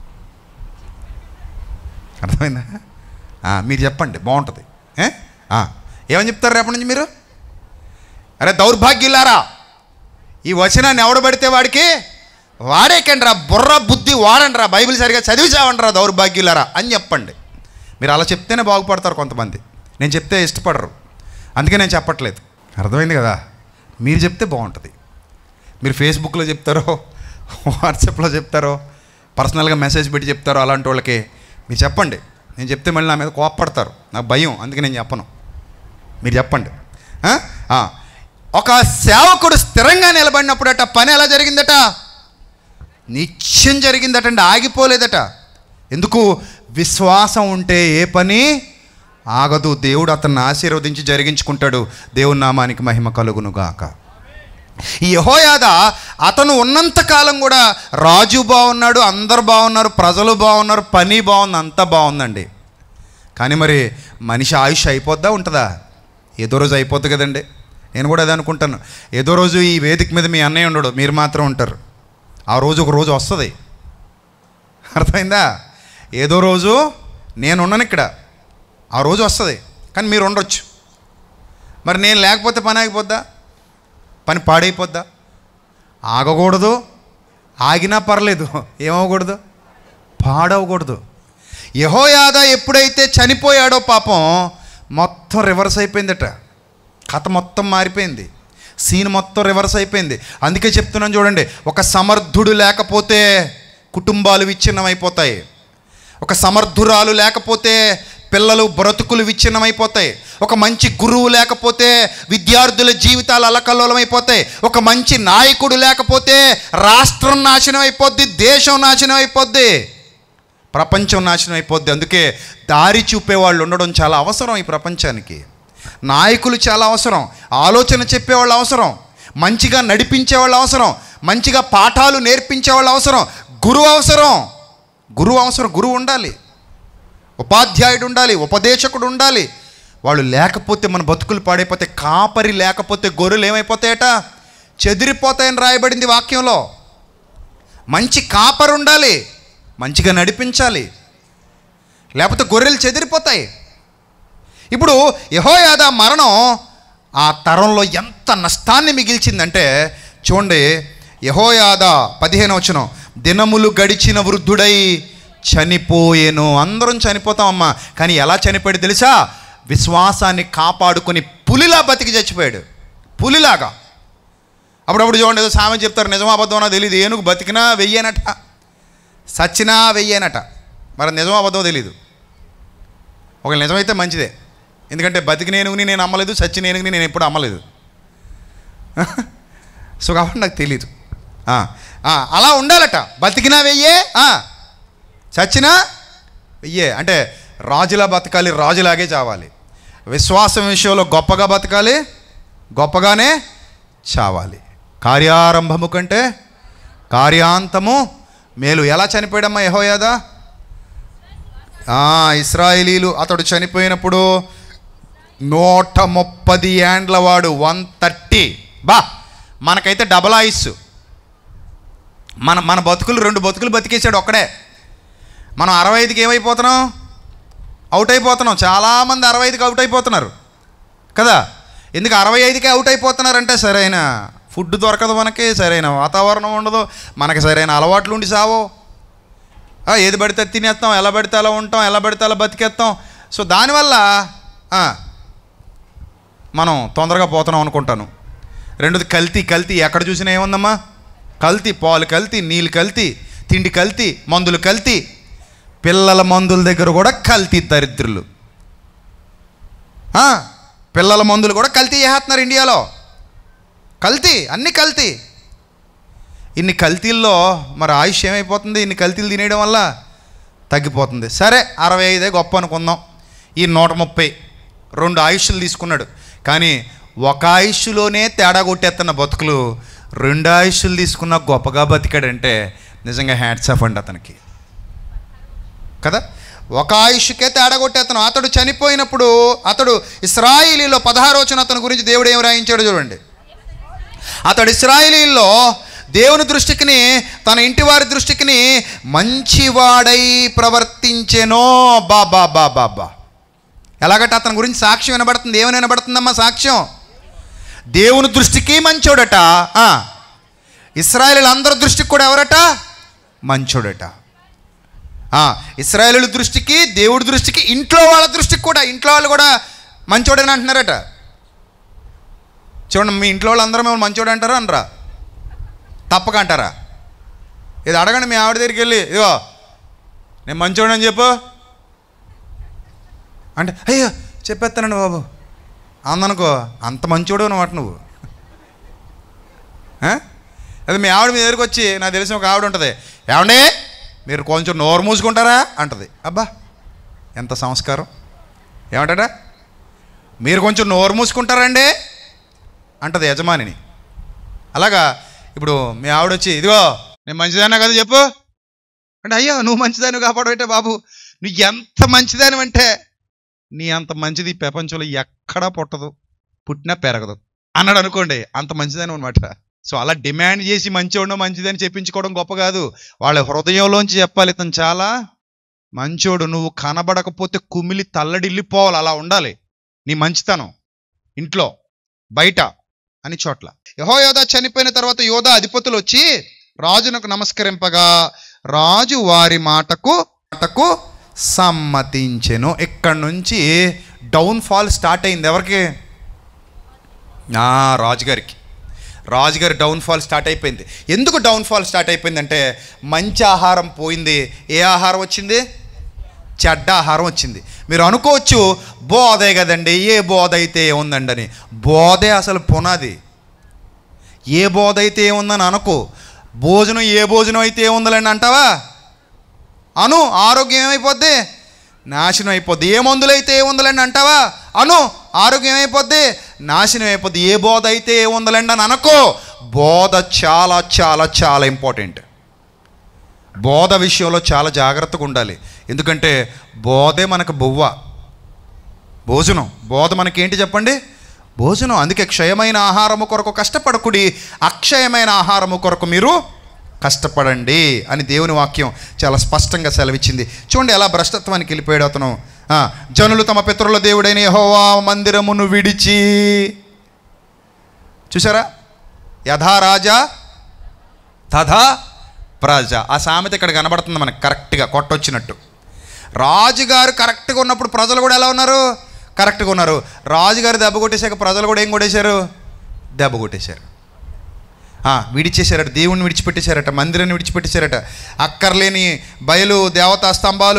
అర్థమైందా ఆ, మీరు చెప్పండి బాగుంటుంది ఏ? ఆ, ఏమని చెప్తారు రేపటి నుంచి మీరు అరే దౌర్భాగ్యులారా ఈ వచనాన్ని ఎవడబడితే వాడికి వాడేకండ్రా బుర్ర బుద్ధి వాడండిరా బైబిల్ సరిగా చదివి చావండిరా దౌర్భాగ్యులారా అని చెప్పండి మీరు అలా చెప్తేనే బాగుపడతారు కొంతమంది నేను చెప్తే ఇష్టపడరు అందుకే నేను చెప్పట్లేదు అర్థమైంది కదా మీరు చెప్తే బాగుంటుంది మీరు ఫేస్బుక్లో చెప్తారో వాట్సాప్లో చెప్తారో పర్సనల్గా మెసేజ్ పెట్టి చెప్తారో అలాంటి వాళ్ళకి మీరు చెప్పండి నేను చెప్తే మళ్ళీ నా మీద కోప్పడతారు నాకు భయం అందుకే నేను చెప్పను మీరు చెప్పండి ఆ? ఆ. ఒక సేవకుడు స్థిరంగా నిలబడినప్పుడట పని ఎలా జరిగిందట నిత్యం జరిగిందటండి ఆగిపోలేదట ఎందుకు విశ్వాసం ఉంటే ఏ పని ఆగదు దేవుడు అతన్ని ఆశీర్వదించి జరిగించుకుంటాడు దేవుని నామానికి మహిమ కలుగునుగాక ఈ యహోయాద అతను ఉన్నంత కాలం కూడా రాజు బాగున్నాడు అందరు బాగున్నారు ప్రజలు బాగున్నారు పని బాగుంది అంతా బాగుందండి కానీ మరి మనిషి ఆయుష్ అయిపోద్దా ఉంటుందా ఏదో రోజు అయిపోద్ది కదండి నేను కూడా అదే అనుకుంటాను ఏదో రోజు ఈ వేదిక మీద మీ అన్నయ్య ఉండడు మీరు మాత్రం ఉంటారు ఆ రోజు ఒక రోజు వస్తుంది అర్థమైందా ఏదో రోజు నేను ఉన్నాను ఇక్కడ ఆ రోజు వస్తుంది కానీ మీరు ఉండొచ్చు మరి నేను లేకపోతే పని ఆగిపోద్దా పని పాడైపోద్దా ఆగకూడదు ఆగినా పర్లేదు ఏమవకూడదు పాడవకూడదు యహోయాద ఎప్పుడైతే చనిపోయాడో పాపం మొత్తం రివర్స్ అయిపోయిందట కథ మొత్తం మారిపోయింది సీన్ మొత్తం రివర్స్ అయిపోయింది అందుకే చెప్తున్నాను చూడండి ఒక సమర్థుడు లేకపోతే కుటుంబాలు విచ్ఛిన్నమైపోతాయి ఒక సమర్థురాలు లేకపోతే పిల్లలు బ్రతుకులు విచ్ఛిన్నమైపోతాయి ఒక మంచి గురువు లేకపోతే విద్యార్థుల జీవితాలు అలకల్లోలమైపోతాయి ఒక మంచి నాయకుడు లేకపోతే రాష్ట్రం నాశనం అయిపోద్ది దేశం నాశనం అయిపోద్ది ప్రపంచం నాశనం అయిపోద్ది అందుకే దారి చూపేవాళ్ళు ఉండడం చాలా అవసరం ఈ ప్రపంచానికి నాయకులు చాలా అవసరం ఆలోచన చెప్పేవాళ్ళు అవసరం మంచిగా నడిపించేవాళ్ళు అవసరం మంచిగా పాఠాలు నేర్పించేవాళ్ళు అవసరం గురువు అవసరం గురువు అవసరం గురువు ఉండాలి ఉపాధ్యాయుడు ఉండాలి ఉపదేశకుడు ఉండాలి వాళ్ళు లేకపోతే మన బతుకులు పాడైపోతే కాపరి లేకపోతే గొర్రెలు ఏమైపోతాయట చెదిరిపోతాయని రాయబడింది వాక్యంలో మంచి కాపరు ఉండాలి మంచిగా నడిపించాలి లేకపోతే గొర్రెలు చెదిరిపోతాయి ఇప్పుడు యహోయాద మరణం ఆ తరంలో ఎంత నష్టాన్ని మిగిల్చిందంటే చూడండి యహోయాద పదిహేను వచనం దినములు గడిచిన వృద్ధుడై చనిపోయేను అందరం చనిపోతామమ్మా కానీ ఎలా చనిపోయాడు తెలుసా విశ్వాసాన్ని కాపాడుకొని పులిలా బతికి చచ్చిపోయాడు పులిలాగా అప్పుడప్పుడు చూడండి ఏదో సామె చెప్తారు నిజమా అబద్ధమో తెలియదు ఏనుగు బతికినా వెయ్యేనట సచ్చినా వెయ్యేనట మరి నిజమో అబద్ధమో తెలియదు ఒక నిజమైతే మంచిదే ఎందుకంటే బతికి నేనుగుని నేను అమ్మలేదు చచ్చి నేనుగుని నేను ఎప్పుడు అమ్మలేదు సో కాబట్టి నాకు తెలియదు ఆ, ఆ, అలా ఉండాలట బతికినా వెయ్యే ఆ, చచ్చినా వెయ్యే అంటే రాజులా బతకాలి రాజులాగే చావాలి విశ్వాసం విషయంలో గొప్పగా బతకాలి గొప్పగానే చావాలి కార్యారంభము కంటే కార్యాంతము మేలు ఎలా చనిపోయాడమ్మా యహోయాదా ఆ, ఇస్రాయేలీలు అతడు చనిపోయినప్పుడు నూట ముప్పది ఏండ్ల వాడు వన్ థర్టీ బా మనకైతే డబల్ ఆయుస్సు మన మన బతుకులు రెండు బతుకులు బతికేసాడు ఒక్కడే మనం అరవై ఐదుకి ఏమైపోతున్నాం అవుట్ అయిపోతున్నాం చాలామంది అరవై ఐదుకి అవుట్ అయిపోతున్నారు కదా ఎందుకు అరవై ఐదుకే అవుట్ అయిపోతున్నారంటే సరైన ఫుడ్ దొరకదు మనకి సరైన వాతావరణం ఉండదు మనకి సరైన అలవాట్లు ఉండి సావో ఆ, ఏది పడితే అది తినేస్తాం ఎలా పడితే అలా ఉంటాం ఎలా పడితే అలా బతికేస్తాం సో దానివల్ల ఆ, మనం తొందరగా పోతున్నాం అనుకుంటాను రెండోది కల్తీ కల్తీ ఎక్కడ చూసినా ఏముందమ్మా కల్తీ పాలు కల్తీ నీళ్ళు కల్తీ తిండి కల్తీ మందులు కల్తీ పిల్లల మందుల దగ్గర కూడా కల్తీ దరిద్రులు ఆ, పిల్లల మందులు కూడా కల్తీ చేస్తున్నారు ఇండియాలో కల్తీ అన్ని కల్తీ ఇన్ని కల్తీల్లో మరి ఆయుష్ ఏమైపోతుంది ఇన్ని కల్తీలు తినేయడం వల్ల తగ్గిపోతుంది సరే అరవై ఐదే గొప్ప అనుకుందాం ఈ నూట ముప్పై రెండు ఆయుష్లు తీసుకున్నాడు కానీ ఒక ఆయుష్లోనే తేడా కొట్టేస్తున్న బతుకులు రెండు ఆయుష్లు తీసుకున్న గొప్పగా బతికాడంటే నిజంగా హ్యాట్స్ ఆఫ్ అండి అతనికి కదా ఒక ఆయుష్కే తేడా కొట్టేతను అతడు చనిపోయినప్పుడు అతడు ఇస్రాయిలీలో పదహారోచన అతని గురించి దేవుడు ఏం రాయించాడు చూడండి అతడు ఇస్రాయిలీల్లో దేవుని దృష్టికిని తన ఇంటి వారి దృష్టికిని మంచివాడై ప్రవర్తించెనో బా బా బా బా బా ఎలాగంటే అతని గురించి సాక్ష్యం వినబడుతుంది ఏమని వినబడుతుందమ్మా సాక్ష్యం దేవుని దృష్టికి మంచోడట ఆ. ఇస్రాయేలీల అందరి దృష్టికి కూడా ఎవరట మంచోడట ఆ, ఇస్రాయేలీల దృష్టికి దేవుడి దృష్టికి ఇంట్లో వాళ్ళ దృష్టికి కూడా ఇంట్లో వాళ్ళు కూడా మంచోడని అంటున్నారట చూడండి మీ ఇంట్లో వాళ్ళు అందరూ మిమ్మల్ని మంచోడు అంటారా అనరా తప్పక అంటారా ఇది అడగండి మీ ఆవిడ దగ్గరికి వెళ్ళి ఇదిగో నేను మంచోడు అని చెప్పు అంటే అయ్యో చెప్పేస్తానండి బాబు అందనుకో అంత మంచోడు అనమాట నువ్వు ఆ? అది మీ ఆవిడ మీ దగ్గరికి వచ్చి నాకు తెలిసిన ఒక ఆవిడ ఉంటుంది ఏమండి మీరు కొంచెం నోరు మూసుకుంటారా అంటది అబ్బా ఎంత సంస్కారం ఏమంటాడా మీరు కొంచెం నోరు మూసుకుంటారండి అంటది యజమానిని అలాగా ఇప్పుడు మీ ఆవిడ వచ్చి ఇదిగో నేను మంచిదానా కదా చెప్పు అంటే అయ్యో నువ్వు మంచిదాన్ని కాపాడబట్టే బాబు నువ్వు ఎంత మంచిదాని అంటే నీ అంత మంచిది ఈ ప్రపంచంలో ఎక్కడా పుట్టదు పుట్టినా పెరగదు అన్నాడు అనుకోండి అంత మంచిదని అనమాట సో అలా డిమాండ్ చేసి మంచోడు మంచిదని చెప్పించుకోవడం గొప్ప కాదు వాళ్ళ హృదయంలోంచి చెప్పాలి ఇతను చాలా మంచోడు నువ్వు కనబడకపోతే కుమిలి తల్లడిల్లిపోవాలి అలా ఉండాలి నీ మంచితనం ఇంట్లో బయట అని చోట్ల యహోయోధ చనిపోయిన తర్వాత యోధ అధిపతులు వచ్చి రాజునకు నమస్కరింపగా రాజు వారి మాటకు మాటకు సమ్మతించెను ఇక్కడి నుంచి డౌన్ ఫాల్ స్టార్ట్ అయింది ఎవరికి ఆ, రాజుగారికి రాజుగారి డౌన్ఫాల్ స్టార్ట్ అయిపోయింది ఎందుకు డౌన్ఫాల్ స్టార్ట్ అయిపోయిందంటే మంచి ఆహారం పోయింది ఏ ఆహారం వచ్చింది చెడ్డ ఆహారం వచ్చింది మీరు అనుకోవచ్చు బోధే కదండి ఏ బోధ అయితే ఏముందండి అని బోధే అసలు పునాది ఏ బోధ అయితే ఏముందని అనుకో భోజనం ఏ భోజనం అయితే ఏముందని అంటావా అను ఆరోగ్యం ఏమైపోద్ది నాశనం అయిపోద్ది ఏ మందులైతే ఏ ఉందలండి అంటావా అను ఆరోగ్యం ఏమైపోద్ది నాశనం అయిపోద్ది ఏ బోధ అయితే ఏ ఉందలండి అని అనుకో బోధ చాలా చాలా చాలా ఇంపార్టెంట్ బోధ విషయంలో చాలా జాగ్రత్తగా ఉండాలి ఎందుకంటే బోధే మనకు బొవ్వ భోజనం బోధ మనకేంటి చెప్పండి భోజనం అందుకే క్షయమైన ఆహారము కొరకు కష్టపడకుడి అక్షయమైన ఆహారము కొరకు మీరు కష్టపడండి అని దేవుని వాక్యం చాలా స్పష్టంగా సెలవిచ్చింది చూడండి ఎలా భ్రష్టత్వానికి వెళ్ళిపోయాడు అతను ఆ, జనులు తమ పితరుల దేవుడైన యెహోవా మందిరమును విడిచి చూసారా యథా రాజా తథా ప్రజ ఆ సామెత ఇక్కడ కనబడుతుంది మనకు కరెక్ట్గా కొట్టొచ్చినట్టు రాజుగారు కరెక్ట్గా ఉన్నప్పుడు ప్రజలు కూడా ఎలా ఉన్నారు కరెక్ట్గా ఉన్నారు రాజుగారు దెబ్బ కొట్టేశాక ప్రజలు కూడా ఏం కొట్టేశారు దెబ్బ కొట్టేశారు ఆ, విడిచేశారట దేవుణ్ణి విడిచిపెట్టేశారట మందిరాన్ని విడిచిపెట్టేశారట అక్కర్లేని బయలు దేవతా స్తంభాలు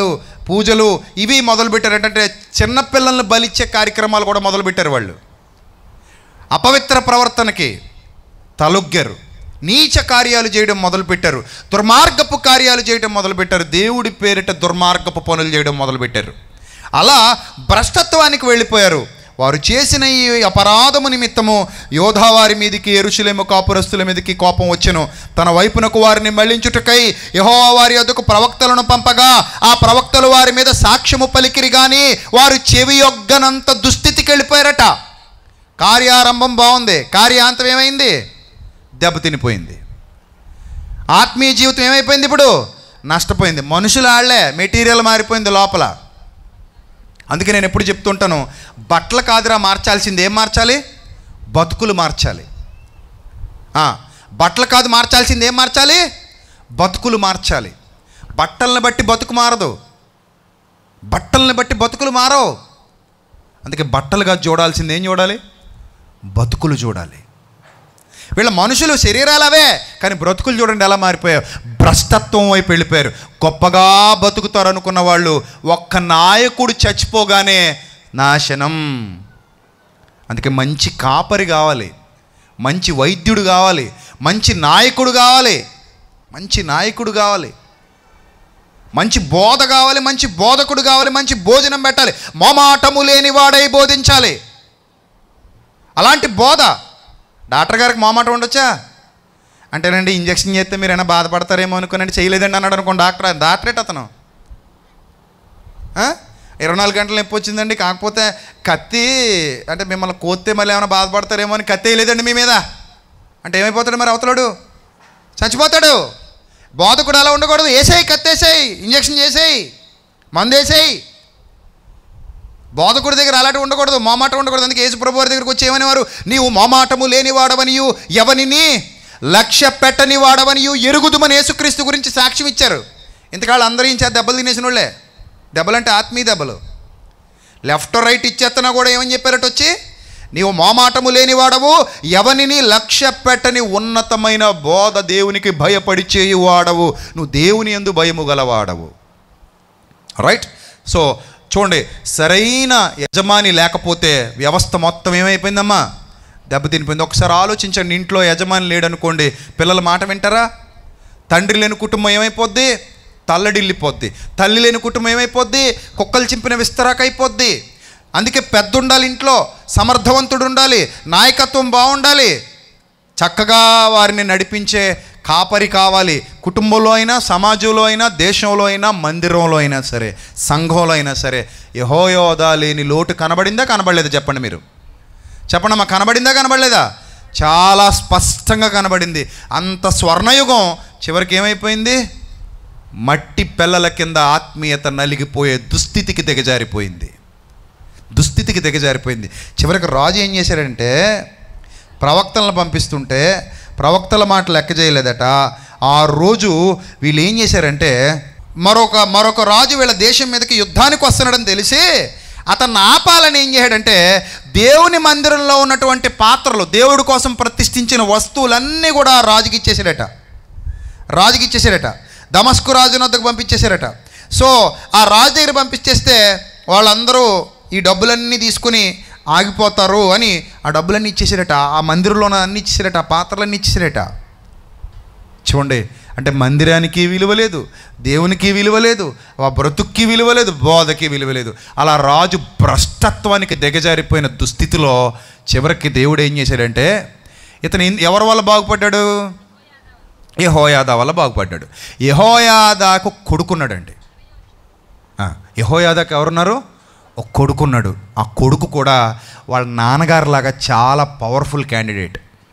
పూజలు ఇవి మొదలుపెట్టారు ఏంటంటే చిన్నపిల్లల్ని బలిచ్చే కార్యక్రమాలు కూడా మొదలుపెట్టారు వాళ్ళు అపవిత్ర ప్రవర్తనకి తలొగ్గారు నీచ కార్యాలు చేయడం మొదలుపెట్టారు దుర్మార్గపు కార్యాలు చేయడం మొదలుపెట్టారు దేవుడి పేరిట దుర్మార్గపు పనులు చేయడం మొదలుపెట్టారు అలా భ్రష్టత్వానికి వెళ్ళిపోయారు వారు చేసిన ఈ అపరాధము నిమిత్తము యోధా వారి మీదికి ఎరుషులేము కాపురస్తుల మీదకి కోపం వచ్చెను తన వైపునకు వారిని మళ్లించుటకై యెహోవా వారి యొద్దకు ప్రవక్తలను పంపగా ఆ ప్రవక్తలు వారి మీద సాక్ష్యము పలికిరి గాని వారు చెవియొగ్గనంత దుస్థితికి వెళ్ళిపోయారట కార్యారంభం బాగుంది కార్యాంతం ఏమైంది దెబ్బతినిపోయింది ఆత్మీయ జీవితం ఏమైపోయింది ఇప్పుడు నష్టపోయింది మనుషులు ఆళ్లే మెటీరియల్ మారిపోయింది లోపల అందుకే నేను ఎప్పుడు చెప్తుంటాను బట్టలు కాదురా మార్చాల్సింది ఏం మార్చాలి బతుకులు మార్చాలి ఆ, బట్టలు కాదు మార్చాల్సింది ఏం మార్చాలి బతుకులు మార్చాలి బట్టల్ని బట్టి బతుకు మారదు బట్టల్ని బట్టి బతుకులు మారవు అందుకే బట్టలుగా చూడాల్సింది ఏం చూడాలి బతుకులు చూడాలి వీళ్ళ మనుషులు శరీరాలు అవే కానీ బ్రతుకులు చూడండి ఎలా మారిపోయావు భ్రష్టత్వం వైపు వెళ్ళిపోయారు గొప్పగా బతుకుతారు అనుకున్న వాళ్ళు ఒక్క నాయకుడు చచ్చిపోగానే నాశనం అందుకే మంచి కాపరి కావాలి మంచి వైద్యుడు కావాలి మంచి నాయకుడు కావాలి మంచి నాయకుడు కావాలి మంచి బోధ కావాలి మంచి బోధకుడు కావాలి మంచి భోజనం పెట్టాలి మొమాటము లేని వాడై బోధించాలి అలాంటి బోధ డాక్టర్ గారికి మొమాటం ఉండొచ్చా అంటేనండి ఇంజక్షన్ చేస్తే మీరు ఏమైనా బాధపడతారేమో అనుకునండి చేయలేదండి అన్నాడు అనుకోండి డాక్టర్ డాక్టరేట్ అతను ఆ? ఇరవై నాలుగు గంటలు నొప్పి వచ్చిందండి కాకపోతే కత్తి అంటే మిమ్మల్ని కోస్తే మళ్ళీ ఏమైనా బాధపడతారేమో అని కత్తి వేయలేదండి మీ మీద అంటే ఏమైపోతాడు మరి అవతలాడు చచ్చిపోతాడు బోధకుడు అలా ఉండకూడదు వేసేయి కత్తేసేయి ఇంజక్షన్ చేసేయి మందు వేసేయి బోధకుడి దగ్గర అలాంటి ఉండకూడదు మోమాట ఉండకూడదు అందుకే యేసు ప్రభు వారి దగ్గరికి వచ్చి ఏమనేవారు నీవు మోమాటము లేని వాడవనియు ఎవనిని లక్ష్య పెట్టని వాడవనియు ఎరుగుదుమని యేసుక్రీస్తు గురించి సాక్ష్యం ఇచ్చారు ఇంతకాళ్ళు అందరూ ఇంచా దెబ్బలు తినేసిన వాళ్ళే దెబ్బలంటే ఆత్మీయ దెబ్బలు లెఫ్ట్ రైట్ ఇచ్చేస్తున్నా కూడా ఏమని చెప్పారట వచ్చి నీవు మోమాటము లేని వాడవు ఎవనిని లక్ష్య పెట్టని ఉన్నతమైన బోధ దేవునికి భయపడి చేయి వాడవు నువ్వు దేవుని ఎందు భయము గలవాడవు రైట్ సో చూడండి సరైన యజమాని లేకపోతే వ్యవస్థ మొత్తం ఏమైపోయిందమ్మా దెబ్బతినిపోయింది ఒకసారి ఆలోచించండి ఇంట్లో యజమాని లేడనుకోండి పిల్లల మాట వింటారా తండ్రి లేని కుటుంబం ఏమైపోద్ది తల్లడిల్లిపోద్ది తల్లి లేని కుటుంబం ఏమైపోద్ది కుక్కలు చింపిన విస్తరాక అయిపోద్ది అందుకే పెద్ద ఉండాలి ఇంట్లో సమర్థవంతుడు ఉండాలి నాయకత్వం బాగుండాలి చక్కగా వారిని నడిపించే కాపరి కావాలి కుటుంబంలో అయినా సమాజంలో అయినా దేశంలో అయినా మందిరంలో అయినా సరే సంఘంలో అయినా సరే యహోయోదా లేని లోటు కనబడిందా కనబడలేదా చెప్పండి మీరు చెప్పండి అమ్మా కనబడిందా కనబడలేదా చాలా స్పష్టంగా కనబడింది అంత స్వర్ణయుగం చివరికి ఏమైపోయింది మట్టి పిల్లల కింద ఆత్మీయత నలిగిపోయే దుస్థితికి దిగజారిపోయింది దుస్థితికి దిగజారిపోయింది చివరికి రాజు ఏం చేశాడంటే ప్రవక్తలను పంపిస్తుంటే ప్రవక్తల మాట లెక్క చేయలేదట ఆ రోజు వీళ్ళు ఏం చేశారంటే మరొక మరొక రాజు వీళ్ళ దేశం మీదకి యుద్ధానికి వస్తున్నాడని తెలిసి అతన్ని ఆపాలని ఏం చేశాడంటే దేవుని మందిరంలో ఉన్నటువంటి పాత్రలు దేవుడి కోసం ప్రతిష్ఠించిన వస్తువులన్నీ కూడా ఆ రాజుకి ఇచ్చేసాడట రాజుకి ఇచ్చేసారట దమస్కు రాజు వద్దకు పంపించేశారట సో ఆ రాజు దగ్గర పంపించేస్తే వాళ్ళందరూ ఈ డబ్బులన్నీ తీసుకుని ఆగిపోతారు అని ఆ డబ్బులన్నీ ఇచ్చేసారట ఆ మందిరంలో అన్నీ ఇచ్చేసారట ఆ పాత్రలన్నీ ఇచ్చేసారట చూడండి అంటే మందిరానికి విలువ లేదు దేవునికి విలువ లేదు ఆ బ్రతుక్కి విలువ లేదు బోధకి విలువ లేదు అలా రాజు భ్రష్టత్వానికి దిగజారిపోయిన దుస్థితిలో చివరికి దేవుడు ఏం చేశాడంటే ఇతను ఎన్- ఎవరి వల్ల బాగుపడ్డాడు యహోయాదా వల్ల బాగుపడ్డాడు యహోయాదాకు కొడుకున్నాడండి ఆ, యెహోయాదాకు ఎవరున్నారు ఒక కొడుకున్నాడు ఆ కొడుకు కూడా వాళ్ళ నాన్నగారిలాగా చాలా పవర్ఫుల్ క్యాండిడేట్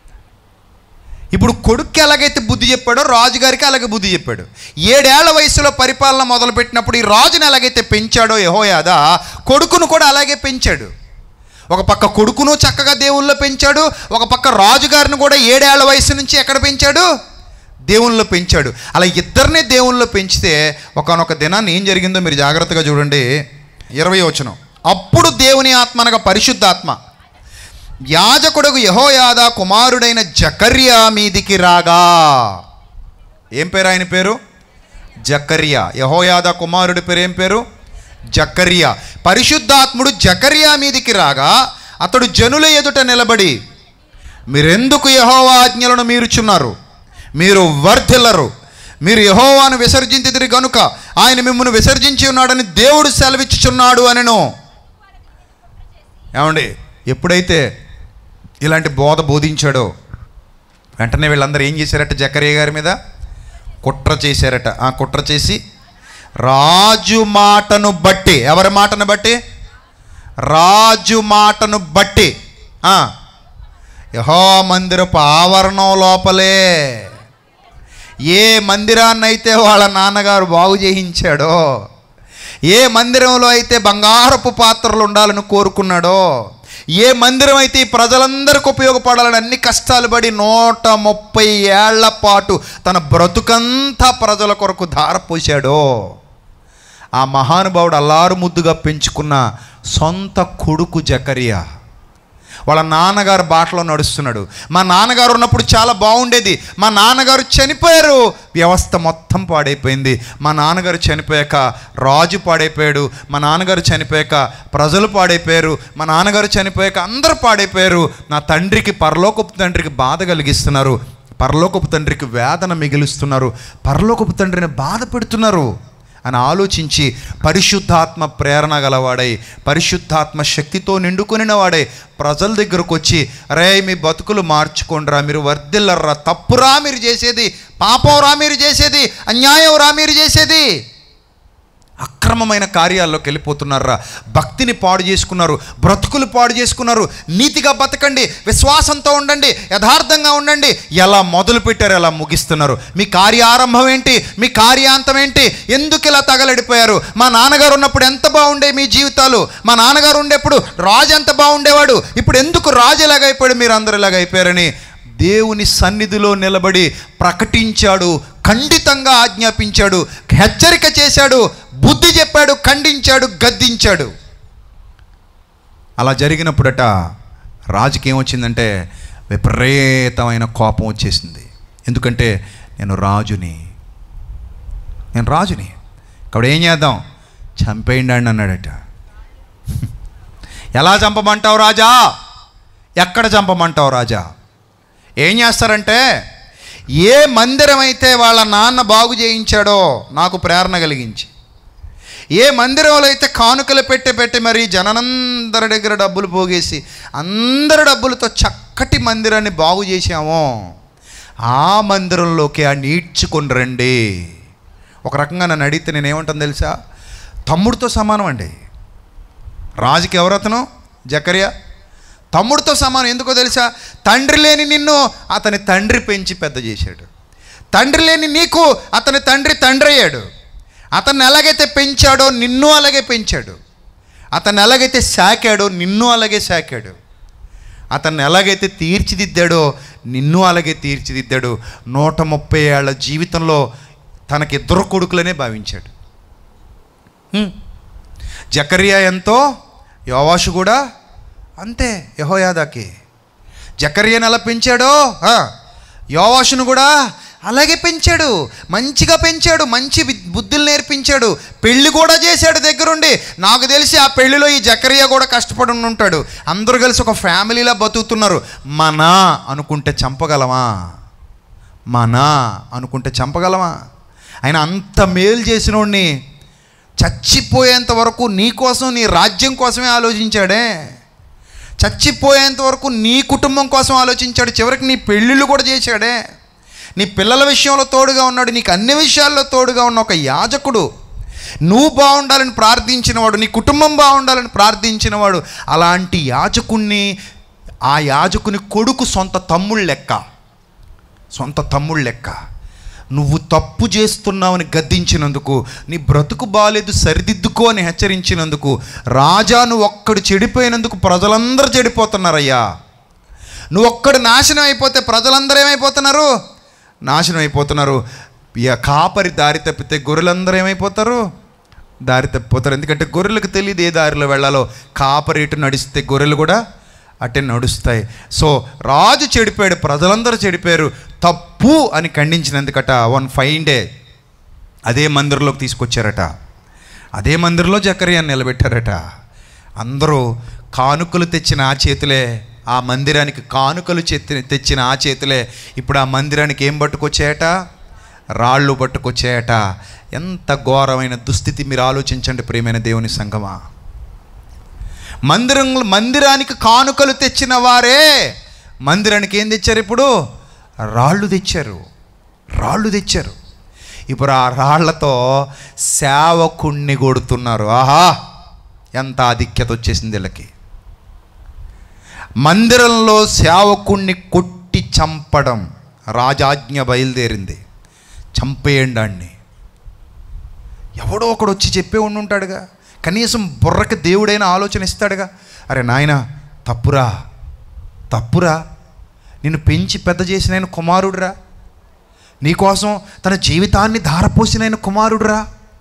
ఇప్పుడు కొడుక్కి ఎలాగైతే బుద్ధి చెప్పాడో రాజుగారికి అలాగే బుద్ధి చెప్పాడు ఏడేళ్ల వయసులో పరిపాలన మొదలుపెట్టినప్పుడు ఈ రాజుని ఎలాగైతే పెంచాడో యహోయాదా కొడుకును కూడా అలాగే పెంచాడు ఒక పక్క కొడుకును చక్కగా దేవుల్లో పెంచాడు ఒక పక్క రాజుగారిని కూడా ఏడేళ్ల వయసు నుంచి ఎక్కడ పెంచాడు దేవుల్లో పెంచాడు అలా ఇద్దరినే దేవుల్లో పెంచితే ఒకనొక దినాన్ని ఏం జరిగిందో మీరు జాగ్రత్తగా చూడండి ఇరవై వచనం అప్పుడు దేవుని ఆత్మ అనగా పరిశుద్ధాత్మ యాజకుడుగు యహోయాదా కుమారుడైన జకర్యా మీదికి రాగా ఏం పేరు ఆయన పేరు జకర్యా యహోయాదా కుమారుడి పేరు ఏం పేరు జకరియా పరిశుద్ధాత్ముడు జకరియా మీదికి రాగా అతడు జనుల ఎదుట నిలబడి మీరెందుకు యహోవా ఆజ్ఞలను మీరుచున్నారు మీరు వర్ధిల్లరు మీరు యహోవాను విసర్జించిదిరి గనుక ఆయన మిమ్మల్ని విసర్జించి ఉన్నాడని దేవుడు సెలవిచ్చుచున్నాడు అనెను ఏమండి ఎప్పుడైతే ఇలాంటి బోధ బోధించాడో వెంటనే వీళ్ళందరూ ఏం చేశారట జకరియా గారి మీద కుట్ర చేశారట ఆ కుట్ర చేసి రాజు మాటను బట్టి ఎవరి మాటను బట్టి రాజు మాటను బట్టి ఆ, యహో మందిరపు ఆవరణం లోపలే ఏ మందిరాన్నైతే వాళ్ళ నాన్నగారు బాగు చేయించాడో ఏ మందిరంలో అయితే బంగారపు పాత్రలు ఉండాలని కోరుకున్నాడో ఏ మందిరం అయితే ఈ ప్రజలందరికీ ఉపయోగపడాలని అన్ని కష్టాలు పడి నూట ముప్పై ఏళ్ల పాటు తన బ్రతుకంతా ప్రజల కొరకు ధారపోశాడో ఆ మహానుభావుడు అల్లారు ముద్దుగా పెంచుకున్న సొంత కొడుకు జకరియా వాళ్ళ నాన్నగారు బాటలో నడుస్తున్నాడు మా నాన్నగారు ఉన్నప్పుడు చాలా బాగుండేది మా నాన్నగారు చనిపోయారు వ్యవస్థ మొత్తం పాడైపోయింది మా నాన్నగారు చనిపోయాక రాజు పాడైపోయాడు మా నాన్నగారు చనిపోయాక ప్రజలు పాడైపోయారు మా నాన్నగారు చనిపోయాక అందరూ పాడైపోయారు నా తండ్రికి పరలోకపు తండ్రికి బాధ కలిగిస్తున్నారు పరలోకపు తండ్రికి వేదన మిగిలిస్తున్నారు పరలోకపు తండ్రిని బాధ పెడుతున్నారు అని ఆలోచించి పరిశుద్ధాత్మ ప్రేరణ గలవాడై పరిశుద్ధాత్మ శక్తితో నిండుకొనిన వాడై ప్రజల దగ్గరకు వచ్చి రే మీ బతుకులు మార్చుకోండిరా మీరు వర్ధిల్లర్రా తప్పురా మీరు చేసేది పాపం రా మీరు చేసేది అన్యాయం రా మీరు చేసేది అక్రమమైన కార్యాల్లోకి వెళ్ళిపోతున్నారా భక్తిని పాడు చేసుకున్నారు బ్రతుకులు పాడు చేసుకున్నారు నీతిగా బతకండి విశ్వాసంతో ఉండండి యథార్థంగా ఉండండి ఎలా మొదలు పెట్టారు ఎలా ముగిస్తున్నారు మీ కార్యారంభం ఏంటి మీ కార్యాంతం ఏంటి ఎందుకు ఇలా తగలడిపోయారు మా నాన్నగారు ఉన్నప్పుడు ఎంత బాగుండే మీ జీవితాలు మా నాన్నగారు ఉండేప్పుడు రాజు ఎంత బాగుండేవాడు ఇప్పుడు ఎందుకు రాజు ఎలాగైపోయాడు మీరు అందరు ఇలాగైపోయారని దేవుని సన్నిధిలో నిలబడి ప్రకటించాడు ఖండితంగా ఆజ్ఞాపించాడు హెచ్చరిక చేశాడు బుద్ధి చెప్పాడు ఖండించాడు గద్దించాడు అలా జరిగినప్పుడట రాజుకి ఏమొచ్చిందంటే విపరీతమైన కోపం వచ్చేసింది ఎందుకంటే నేను రాజుని నేను రాజుని కాబట్టి ఏం చేద్దాం చంపేయండి అని అన్నాడట ఎలా చంపమంటావు రాజా ఎక్కడ చంపమంటావు రాజా ఏం చేస్తారంటే ఏ మందిరం అయితే వాళ్ళ నాన్న బాగు చేయించాడో నాకు ప్రేరణ కలిగించి ఏ మందిరంలో అయితే కానుకలు పెట్టి పెట్టి మరి జనందరి దగ్గర డబ్బులు పోగేసి అందరి డబ్బులతో చక్కటి మందిరాన్ని బాగు చేశామో ఆ మందిరంలోకి ఆ నీడ్చుకొని రండి ఒక రకంగా నన్ను అడిగితే నేను ఏమంటాను తెలుసా తమ్ముడితో సమానం అండి రాజుకి ఎవరతను జకరియా తమ్ముడితో సమానం ఎందుకో తెలుసా తండ్రి లేని నిన్ను అతని తండ్రి పెంచి పెద్ద చేశాడు తండ్రి లేని నీకు అతని తండ్రి తండ్రి అయ్యాడు అతన్ని ఎలాగైతే పెంచాడో నిన్ను అలాగే పెంచాడు అతన్ని ఎలాగైతే సాకాడో నిన్ను అలాగే సాకాడు అతన్ని ఎలాగైతే తీర్చిదిద్దాడో నిన్ను అలాగే తీర్చిదిద్దాడు నూట ముప్పై ఏళ్ల జీవితంలో తనకిద్దరు కొడుకులనే భావించాడు హ్మ్. జకరియా ఎంతో యోవాషు కూడా అంతే యహోయాదాకి జకర్యాని ఎలా పెంచాడో ఆ, యోవాషును కూడా అలాగే పెంచాడు మంచిగా పెంచాడు మంచి వి- బుద్ధులు నేర్పించాడు పెళ్లి కూడా చేశాడు దగ్గరుండి నాకు తెలిసి ఆ పెళ్లిలో ఈ జకరియా కూడా కష్టపడి ఉండి ఉంటాడు అందరూ కలిసి ఒక ఫ్యామిలీలా బతుకుతున్నారు మన అనుకుంటే చంపగలమా మన అనుకుంటే చంపగలమా ఆయన అంత మేలు చేసినోడిని చచ్చిపోయేంత వరకు నీ కోసం నీ రాజ్యం కోసమే ఆలోచించాడే చచ్చిపోయేంత వరకు నీ కుటుంబం కోసం ఆలోచించాడు చివరికి నీ పెళ్ళిళ్ళు కూడా చేశాడే నీ పిల్లల విషయంలో తోడుగా ఉన్నాడు నీకు అన్ని విషయాల్లో తోడుగా ఉన్న ఒక యాజకుడు నువ్వు బాగుండాలని ప్రార్థించినవాడు నీ కుటుంబం బాగుండాలని ప్రార్థించినవాడు అలాంటి యాజకుణ్ణి ఆ యాజకుని కొడుకు సొంత తమ్ముళ్ళు లెక్క సొంత తమ్ముళ్ళు లెక్క నువ్వు తప్పు చేస్తున్నావని గద్దించినందుకు నీ బ్రతుకు బాలేదు సరిదిద్దుకో అని హెచ్చరించినందుకు రాజా నువ్వు ఒక్కడు చెడిపోయినందుకు ప్రజలందరూ చెడిపోతున్నారయ్యా నువ్వు ఒక్కడు నాశనం అయిపోతే ప్రజలందరూ ఏమైపోతున్నారు నాశనం అయిపోతున్నారు ఇక కాపరి దారి తప్పితే గొర్రెలందరూ ఏమైపోతారు దారి తప్పిపోతారు ఎందుకంటే గొర్రెలకు తెలియదు ఏ దారిలో వెళ్ళాలో కాపరి ఇటు నడిస్తే గొర్రెలు కూడా అటే నడుస్తాయి సో రాజు చెడిపోయాడు ప్రజలందరూ చెడిపోయారు తప్పు అని ఖండించినందుకట వన్ ఫైన్ డే అదే మందిరంలోకి తీసుకొచ్చారట అదే మందిరంలో జకర్యాన్ని నిలబెట్టారట అందరూ కానుకలు తెచ్చిన ఆ చేతులే ఆ మందిరానికి కానుకలు చెత్తి తెచ్చిన ఆ చేతులే ఇప్పుడు ఆ మందిరానికి ఏం పట్టుకొచ్చాయట రాళ్ళు పట్టుకొచ్చాయట ఎంత ఘోరమైన దుస్థితి మీరు ఆలోచించండి ప్రియమైన దేవుని సంగమా మందిరం మందిరానికి కానుకలు తెచ్చిన వారే మందిరానికి ఏం తెచ్చారు ఇప్పుడు రాళ్ళు తెచ్చారు రాళ్ళు తెచ్చారు ఇప్పుడు ఆ రాళ్లతో సేవకుణ్ణి కొడుతున్నారు ఆహా ఎంత ఆధిక్యత వచ్చేసింది వీళ్ళకి మందిరంలో సేవకుణ్ణి కొట్టి చంపడం రాజాజ్ఞ బయలుదేరింది చంపేయండి ఆడిని ఎవడో ఒకడు వచ్చి చెప్పే ఉండి ఉంటాడుగా కనీసం బుర్రకి దేవుడైన ఆలోచన ఇస్తాడుగా అరే నాయన తప్పురా తప్పురా నిన్ను పెంచి పెద్ద చేసిన ఆయన కుమారుడురా నీకోసం తన జీవితాన్ని ధారపోసిన ఆయన కుమారుడురా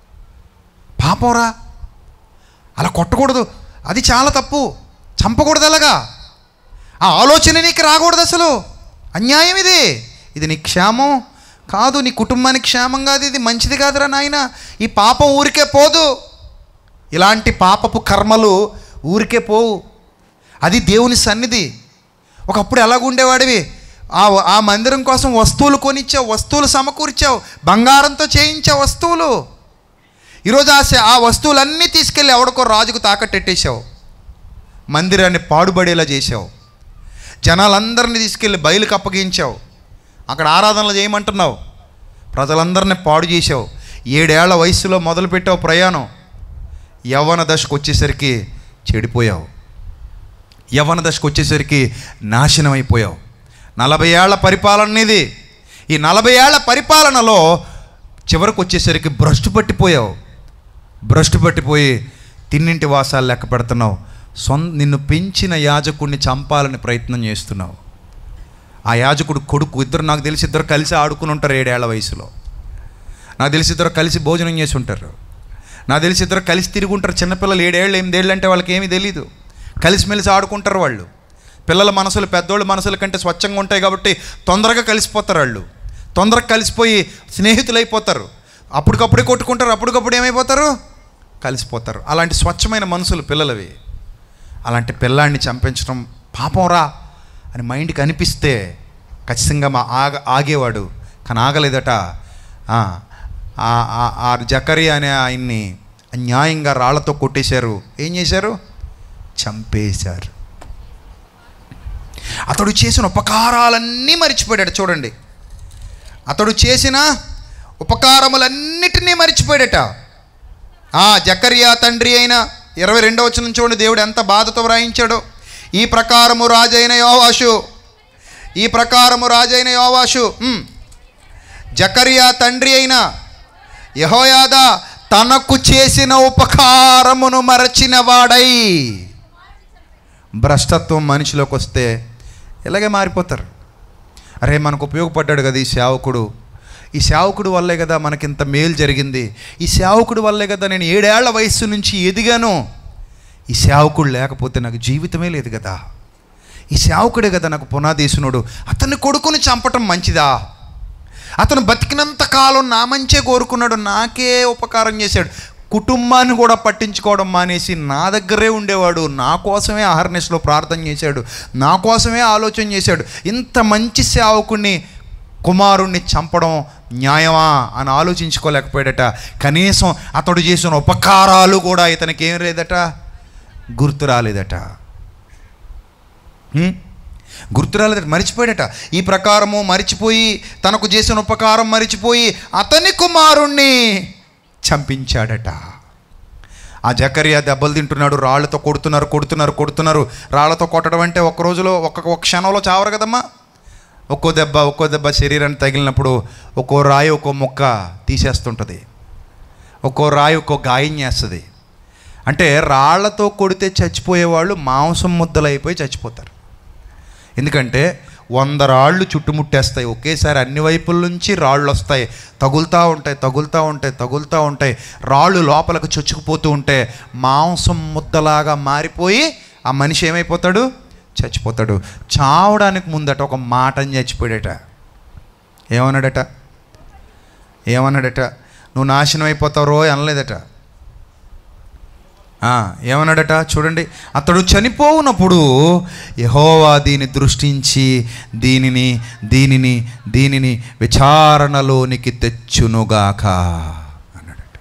పాపంరా అలా కొట్టకూడదు అది చాలా తప్పు చంపకూడదు అలాగా ఆ ఆలోచన నీకు రాకూడదు అసలు అన్యాయం ఇది ఇది నీ క్షేమం కాదు నీ కుటుంబానికి క్షేమం కాదు ఇది మంచిది కాదురా నాయన ఈ పాపం ఊరికే పోదు ఇలాంటి పాపపు కర్మలు ఊరికే పోవు అది దేవుని సన్నిధి ఒకప్పుడు ఎలాగుండేవాడివి ఆ ఆ మందిరం కోసం వస్తువులు కొనిచ్చావు వస్తువులు సమకూర్చావు బంగారంతో చేయించావు వస్తువులు ఈరోజు ఆ శ- ఆ వస్తువులన్నీ తీసుకెళ్ళి ఎవడికో రాజుకు తాకట్టెట్టేశావు మందిరాన్ని పాడుబడేలా చేశావు జనాలందరినీ తీసుకెళ్ళి బయలుకి అప్పగించావు అక్కడ ఆరాధనలు చేయమంటున్నావు ప్రజలందరినీ పాడు చేశావు ఏడేళ్ల వయసులో మొదలుపెట్టావు ప్రయాణం యవ్వన దశకు వచ్చేసరికి చెడిపోయావు యవ్వన దశకు వచ్చేసరికి నాశనం అయిపోయావు నలభై ఏళ్ల పరిపాలన ఇది ఈ నలభై ఏళ్ల పరిపాలనలో చివరికి వచ్చేసరికి భ్రష్టు పట్టిపోయావు భ్రష్టు పట్టిపోయి తిన్నింటి వాసాలు లెక్క పెడుతున్నావు సొం నిన్ను పెంచిన యాజకుడిని చంపాలని ప్రయత్నం చేస్తున్నావు ఆ యాజకుడు కొడుకు ఇద్దరు నాకు తెలిసి ఇద్దరు కలిసి ఆడుకుని ఉంటారు ఏడేళ్ల వయసులో నాకు తెలిసి ఇద్దరు కలిసి భోజనం చేసి ఉంటారు నాకు తెలిసి ఇద్దరు కలిసి తిరుగుంటారు చిన్నపిల్లలు ఏడేళ్ళు ఎనిమిదేళ్ళు అంటే వాళ్ళకి ఏమీ తెలియదు కలిసిమెలిసి ఆడుకుంటారు వాళ్ళు పిల్లల మనసులు పెద్దోళ్ళ మనసుల కంటే స్వచ్ఛంగా ఉంటాయి కాబట్టి తొందరగా కలిసిపోతారు వాళ్ళు తొందరగా కలిసిపోయి స్నేహితులైపోతారు అప్పటికప్పుడే కొట్టుకుంటారు అప్పటికప్పుడు ఏమైపోతారు కలిసిపోతారు అలాంటి స్వచ్ఛమైన మనసులు పిల్లలవి అలాంటి పిల్లాడిని చంపించడం పాపం రా అని మైండ్కి అనిపిస్తే ఖచ్చితంగా మా ఆగ ఆగేవాడు కానీ ఆగలేదట ఆ, ఆ ఆ- ఆ జకరి అనే ఆయన్ని అన్యాయంగా రాళ్లతో కొట్టేశారు ఏం చేశారు చంపేశారు అతడు చేసిన ఉపకారాలన్నీ మర్చిపోయాడు చూడండి అతడు చేసిన ఉపకారములన్నిటినీ మర్చిపోయాడట ఆ జకరియా తండ్రి అయిన ఇరవై రెండవ వచనం చూడండి దేవుడు ఎంత బాధతో వ్రాయించాడో ఈ ప్రకారము రాజైన యోవాషు ఈ ప్రకారము రాజైన యోవాషు ఉమ్, జకరియా తండ్రి అయిన యహోయాద తనకు చేసిన ఉపకారమును మరచిన వాడై భ్రష్టత్వం మనిషిలోకి వస్తే ఇలాగే మారిపోతారు అరే మనకు ఉపయోగపడ్డాడు కదా ఈ సేవకుడు ఈ సేవకుడు వల్లే కదా మనకింత మేలు జరిగింది ఈ సేవకుడు వల్లే కదా నేను ఏడేళ్ల వయస్సు నుంచి ఎదిగాను ఈ సేవకుడు లేకపోతే నాకు జీవితమే లేదు కదా ఈ సేవకుడే కదా నాకు పునాదేశునుడు అతన్ని కొడుకుని చంపటం మంచిదా అతను బతికినంత కాలం నా మంచే కోరుకున్నాడు నాకే ఉపకారం చేశాడు కుటుంబాన్ని కూడా పట్టించుకోవడం మానేసి నా దగ్గరే ఉండేవాడు నా కోసమే అహర్నెస్లో ప్రార్థన చేశాడు నా కోసమే ఆలోచన చేశాడు ఇంత మంచి సేవకుణ్ణి కుమారుణ్ణి చంపడం న్యాయమా అని ఆలోచించుకోలేకపోయాడట కనీసం అతడు చేసిన ఉపకారాలు కూడా ఇతనికి ఏం లేదట గుర్తు రాలేదట హ్మ్? గుర్తురాలేదట మరిచిపోయాడట ఈ ప్రకారము మరిచిపోయి తనకు చేసిన ఉపకారం మరిచిపోయి అతని కుమారుణ్ణి చంపించాడట ఆ జకరియా దెబ్బలు తింటున్నాడు రాళ్ళతో కొడుతున్నారు కొడుతున్నారు కొడుతున్నారు రాళ్ళతో కొట్టడం అంటే ఒక్క రోజులో ఒక్క ఒక క్షణంలో చావరు కదమ్మా ఒక్కో దెబ్బ ఒక్కో దెబ్బ శరీరానికి తగిలినప్పుడు ఒక్కో రాయి ఒక్కో మొక్క తీసేస్తుంటుంది ఒక్కో రాయి ఒక్కో గాయం చేస్తుంది అంటే రాళ్లతో కొడితే చచ్చిపోయేవాళ్ళు మాంసం ముద్దలైపోయి చచ్చిపోతారు ఎందుకంటే వంద రాళ్ళు చుట్టుముట్టేస్తాయి ఒకేసారి అన్ని వైపుల నుంచి రాళ్ళు వస్తాయి తగులుతూ ఉంటాయి తగులుతూ ఉంటాయి తగులుతూ ఉంటాయి రాళ్ళు లోపలికి చొచ్చుకుపోతూ ఉంటే మాంసం ముద్దలాగా మారిపోయి ఆ మనిషి ఏమైపోతాడు చచ్చిపోతాడు చావడానికి ముందట ఒక మాటని చచ్చిపోయాడట ఏమన్నాడట ఏమన్నాడట నువ్వు నాశనం అయిపోతావు రో అనలేదట ఆ, ఏమన్నాడట చూడండి అతడు చనిపోవునప్పుడు యహోవా దీని దృష్టించి దీనిని దీనిని దీనిని విచారణలోనికి తెచ్చునుగాక అన్నాడట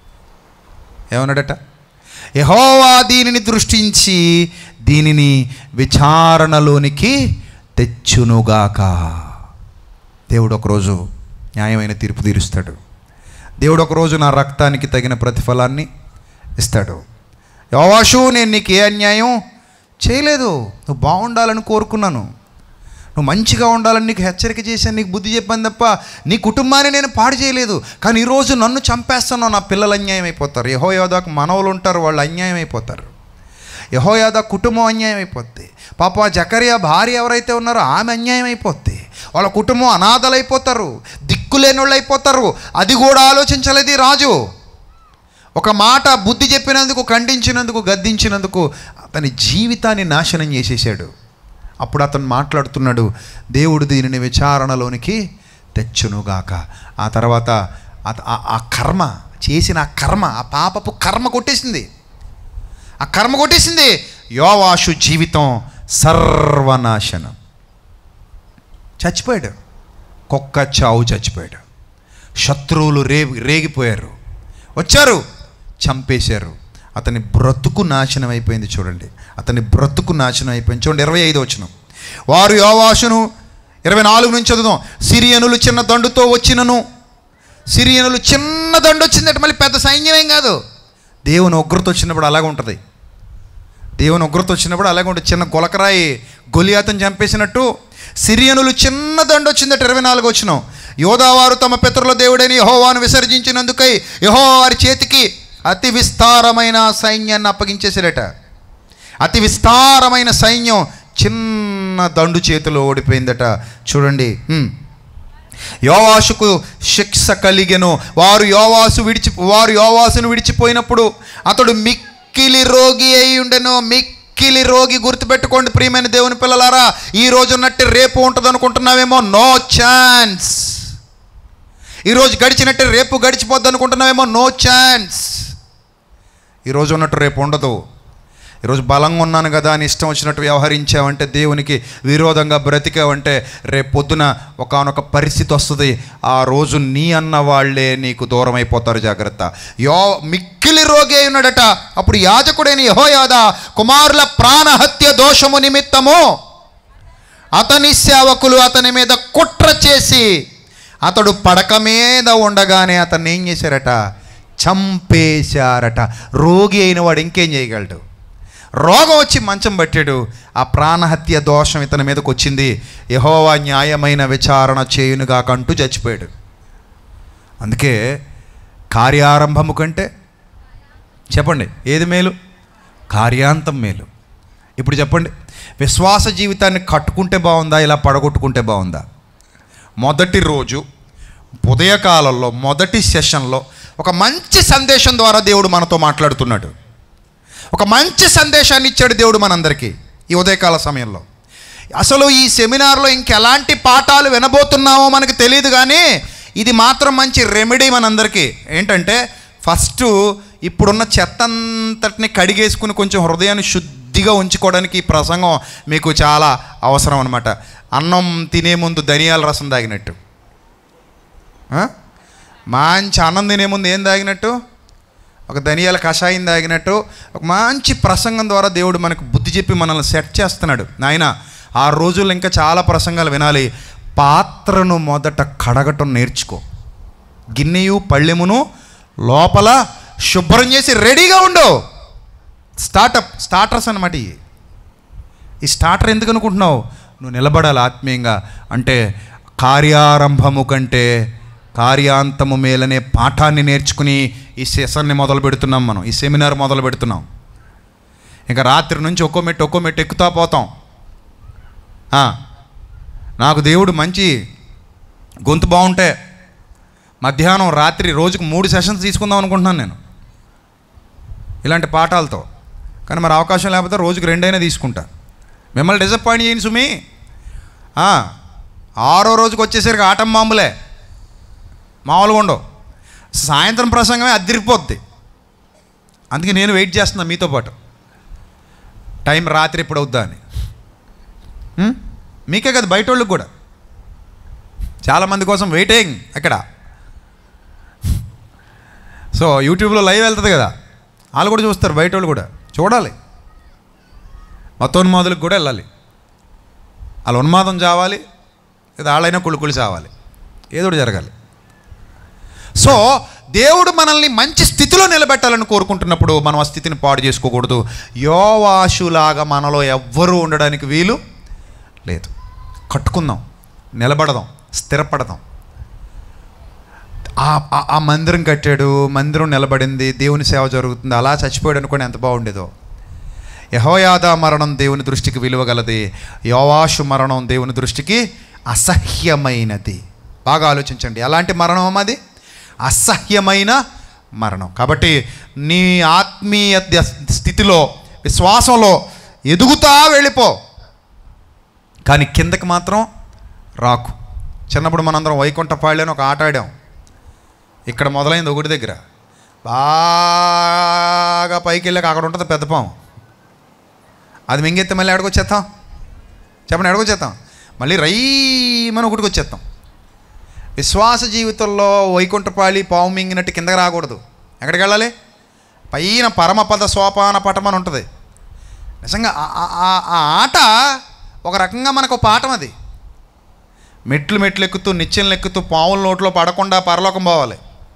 ఏమన్నాడట యహోవా దీనిని దృష్టించి దీనిని విచారణలోనికి తెచ్చునుగాక దేవుడు ఒకరోజు న్యాయమైన తీర్పు తీరుస్తాడు దేవుడు ఒకరోజు నా రక్తానికి తగిన ప్రతిఫలాన్ని ఇస్తాడు యోవాషు నేను నీకు ఏ అన్యాయం చేయలేదు నువ్వు బాగుండాలని కోరుకున్నాను నువ్వు మంచిగా ఉండాలని నీకు హెచ్చరిక చేశాను నీకు బుద్ధి చెప్పాను తప్ప నీ కుటుంబాన్ని నేను పాడు చేయలేదు కానీ ఈరోజు నన్ను చంపేస్తున్నావు నా పిల్లలు అన్యాయం అయిపోతారు యహోయోదాకు మనవలు ఉంటారు వాళ్ళు అన్యాయం అయిపోతారు యహోయాద కుటుంబం అన్యాయం అయిపోద్ది పాప జకరియా భార్య ఎవరైతే ఉన్నారో ఆమె అన్యాయం అయిపోద్ది వాళ్ళ కుటుంబం అనాథలైపోతారు దిక్కులేని వాళ్ళు అయిపోతారు అది కూడా ఆలోచించలేదు ఈ రాజు ఒక మాట బుద్ధి చెప్పినందుకు ఖండించినందుకు గద్దించినందుకు అతని జీవితాన్ని నాశనం చేసేసాడు అప్పుడు అతను మాట్లాడుతున్నాడు దేవుడు దీనిని విచారణలోనికి తెచ్చునుగాక ఆ తర్వాత అత- ఆ- ఆ కర్మ చేసిన ఆ కర్మ ఆ పాపపు కర్మ కొట్టేసింది ఆ కర్మ కొట్టేసింది యోవాషు జీవితం సర్వనాశనం చచ్చిపోయాడు కుక్క చావు చచ్చిపోయాడు శత్రువులు రే రేగిపోయారు వచ్చారు చంపేశారు అతని బ్రతుకు నాశనం అయిపోయింది చూడండి అతని బ్రతుకు నాశనం అయిపోయింది చూడండి ఇరవై ఐదు వచ్చిన వారు యోవాషును ఇరవై నాలుగు నుంచి చదువుదాం సిరియనులు చిన్న దండుతో వచ్చినను సిరియనులు చిన్న దండు వచ్చిందట మళ్ళీ పెద్ద సైన్యం ఏం కాదు దేవుని ఉగ్రత వచ్చినప్పుడు అలాగే ఉంటుంది దేవుని ఉగ్రత వచ్చినప్పుడు అలాగే ఉంటుంది చిన్న గులకరాయి గొలియాతను చంపేసినట్టు సిరియనులు చిన్న దండు వచ్చిందట ఇరవై నాలుగు వచ్చిన యోధావారు తమ పితరుల దేవుడైన యహోవాను విసర్జించినందుకై యహో వారి చేతికి అతి విస్తారమైన సైన్యాన్ని అప్పగించేసారట అతి విస్తారమైన సైన్యం చిన్న దండు చేతిలో ఓడిపోయిందట చూడండి హ్మ్. యోవాసుకు శిక్ష కలిగెను వారు యోవాసు విడిచి వారు యోవాసును విడిచిపోయినప్పుడు అతడు మిక్కిలి రోగి అయి ఉండెను మిక్కిలి రోగి గుర్తుపెట్టుకోండి ప్రియమైన దేవుని పిల్లలారా ఈ రోజు ఉన్నట్టు రేపు ఉంటుంది అనుకుంటున్నావేమో నో ఛాన్స్ ఈరోజు గడిచినట్టు రేపు గడిచిపోద్ది అనుకుంటున్నావేమో నో ఛాన్స్ ఈరోజు ఉన్నట్టు రేపు ఉండదు ఈరోజు బలంగా ఉన్నాను కదా అని ఇష్టం వచ్చినట్టు వ్యవహరించావంటే దేవునికి విరోధంగా బ్రతికావంటే రేపు పొద్దున ఒకనొక పరిస్థితి వస్తుంది ఆ రోజు నీ అన్న వాళ్ళే నీకు దూరం అయిపోతారు జాగ్రత్త యో మిక్కిలి రోగి అయి ఉన్నాడట అప్పుడు యాజకుడైన యహోయాద కుమారుల ప్రాణహత్య దోషము నిమిత్తము అతని సేవకులు అతని మీద కుట్ర చేసి అతడు పడక మీద ఉండగానే అతన్ని ఏం చేశారట చంపేశారట రోగి అయిన వాడు ఇంకేం చేయగలడు రోగం వచ్చి మంచం పట్టాడు ఆ ప్రాణహత్య దోషం ఇతని మీదకి వచ్చింది యహోవా న్యాయమైన విచారణ చేయునుగా కంటూ చచ్చిపోయాడు అందుకే కార్యారంభము కంటే చెప్పండి ఏది మేలు కార్యాంతం మేలు ఇప్పుడు చెప్పండి విశ్వాస జీవితాన్ని కట్టుకుంటే బాగుందా ఇలా పడగొట్టుకుంటే బాగుందా మొదటి రోజు ఉదయకాలంలో మొదటి సెషన్లో ఒక మంచి సందేశం ద్వారా దేవుడు మనతో మాట్లాడుతున్నాడు ఒక మంచి సందేశాన్ని ఇచ్చాడు దేవుడు మనందరికీ ఈ ఉదయకాల సమయంలో అసలు ఈ సెమినార్లో ఇంకెలాంటి పాఠాలు వినబోతున్నామో మనకు తెలియదు కానీ ఇది మాత్రం మంచి రెమెడీ మనందరికీ ఏంటంటే ఫస్ట్ ఇప్పుడున్న చెత్త అంతటిని కడిగేసుకుని కొంచెం హృదయాన్ని శుద్ధిగా ఉంచుకోవడానికి ఈ ప్రసంగం మీకు చాలా అవసరం అనమాట అన్నం తినే ముందు ధనియాల రసం తాగినట్టు ఆ? మంచి అన్నం తినే ముందు ఏం తాగినట్టు ఒక ధనియాల కషాయం తాగినట్టు ఒక మంచి ప్రసంగం ద్వారా దేవుడు మనకు బుద్ధి చెప్పి మనల్ని సెట్ చేస్తున్నాడు నాయన ఆ రోజుల్లో ఇంకా చాలా ప్రసంగాలు వినాలి పాత్రను మొదట కడగటం నేర్చుకో గిన్నెయు పళ్ళెమును లోపల శుభ్రం చేసి రెడీగా ఉండు స్టార్టప్ స్టార్టర్స్ అనమాట ఇవి ఈ స్టార్టర్ ఎందుకు అనుకుంటున్నావు నువ్వు నిలబడాలి ఆత్మీయంగా అంటే కార్యారంభము కంటే కార్యాంతము మేలనే పాఠాన్ని నేర్చుకుని ఈ సెషన్ని మొదలు పెడుతున్నాం మనం ఈ సెమినార్ మొదలు పెడుతున్నాం ఇంకా రాత్రి నుంచి ఒక్కో మెట్టు ఒక్కో మెట్టు ఎక్కుతా పోతాం ఆ, నాకు దేవుడు మంచి గొంతు బాగుంటే మధ్యాహ్నం రాత్రి రోజుకు మూడు సెషన్స్ తీసుకుందాం అనుకుంటున్నాను నేను ఇలాంటి పాఠాలతో కానీ మరి అవకాశం లేకపోతే రోజుకు రెండైనా తీసుకుంటా మిమ్మల్ని డిసప్పాయింట్ చేయను సుమి ఆ, ఆరో రోజుకి వచ్చేసరికి ఆటం మామూలే మామూలుగా ఉండవు సాయంత్రం ప్రసంగమే అద్దరిపోద్ది అందుకే నేను వెయిట్ చేస్తున్నా మీతో పాటు టైం రాత్రి ఎప్పుడు అవుద్దా అని ఉం? మీకే కదా బయట వాళ్ళకి కూడా చాలామంది కోసం వెయిటింగ్ అక్కడ సో యూట్యూబ్లో లైవ్ వెళ్తుంది కదా వాళ్ళు కూడా చూస్తారు బయట వాళ్ళు కూడా చూడాలి మతోన్మాదులకు కూడా వెళ్ళాలి వాళ్ళ ఉన్మాదం చావాలి లేదా వాళ్ళైనా కుళ్ళుకుళ్ళు చావాలి ఏదో ఒకటి జరగాలి సో దేవుడు మనల్ని మంచి స్థితిలో నిలబెట్టాలని కోరుకుంటున్నప్పుడు మనం ఆ స్థితిని పాడు చేసుకోకూడదు యోవాషులాగా మనలో ఎవ్వరూ ఉండడానికి వీలు లేదు కట్టుకుందాం నిలబడదాం స్థిరపడదాం ఆ- ఆ- ఆ మందిరం కట్టాడు మందిరం నిలబడింది దేవుని సేవ జరుగుతుంది అలా చచ్చిపోయాడు అనుకోని ఎంత బాగుండేదో యహోయాద మరణం దేవుని దృష్టికి విలువగలది యోవాషు మరణం దేవుని దృష్టికి అసహ్యమైనది బాగా ఆలోచించండి ఎలాంటి మరణం అది అసహ్యమైన మరణం కాబట్టి నీ ఆత్మీయ ద- స్థితిలో విశ్వాసంలో ఎదుగుతా వెళ్ళిపో కానీ కిందకి మాత్రం రాకు చిన్నప్పుడు మనందరం వైకుంఠపాళ్ళి అని ఒక ఆట ఆడాం ఇక్కడ మొదలైంది ఒకటి దగ్గర బాగా పైకి వెళ్ళాక అక్కడ ఉంటుంది పెద్ద పాము అది మింగెత్తే మళ్ళీ ఎక్కడికి వచ్చేస్తాం చెప్పండి ఎక్కడికి వచ్చేస్తాం మళ్ళీ రైమని ఒకటికి వచ్చేస్తాం విశ్వాస జీవితంలో వైకుంఠపాళి పాము మింగినట్టు కిందకి రాకూడదు ఎక్కడికి వెళ్ళాలి పైన పరమపద సోపాన పటం అని ఉంటుంది నిజంగా ఆ- ఆ- ఆ- ఆ ఆట ఒక రకంగా మనకు ఒక పాఠం అది మెట్లు మెట్లు ఎక్కుతూ నిచ్చెనలు ఎక్కుతూ పావుల నోట్లో పడకుండా పరలోకం పోవాలి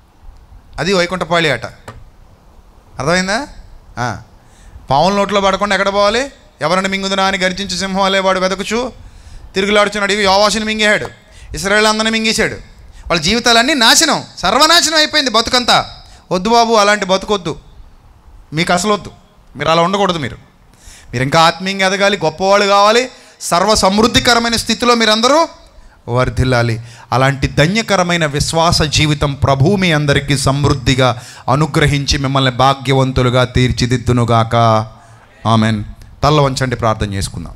అది వైకుంఠపాళి ఆట అర్థమైందా ఆ. పావుల నోట్లో పడకుండా ఎక్కడ పోవాలి ఎవరిని మింగుదునా అని గర్జించి సింహం అలే వాడు వెతకుచు తిరుగులాడుచున్నాడు ఇవి యోవాసుని మింగేశాడు ఇస్రాయేల్ అందరిని మింగేశాడు వాళ్ళ జీవితాలన్నీ నాశనం సర్వనాశనం అయిపోయింది బతుకంతా వద్దు బాబు అలాంటి బతుకొద్దు మీకు అసలు వద్దు మీరు అలా ఉండకూడదు మీరు మీరు ఇంకా ఆత్మీయంగా ఎదగాలి గొప్పవాళ్ళు కావాలి సర్వ సమృద్ధికరమైన స్థితిలో మీరందరూ వర్ధిల్లాలి అలాంటి ధన్యకరమైన విశ్వాస జీవితం ప్రభు మీ అందరికీ సమృద్ధిగా అనుగ్రహించి మిమ్మల్ని భాగ్యవంతులుగా తీర్చిదిద్దునుగాక ఆమెన్ తల్ల వంచండి ప్రార్థన చేసుకుందాం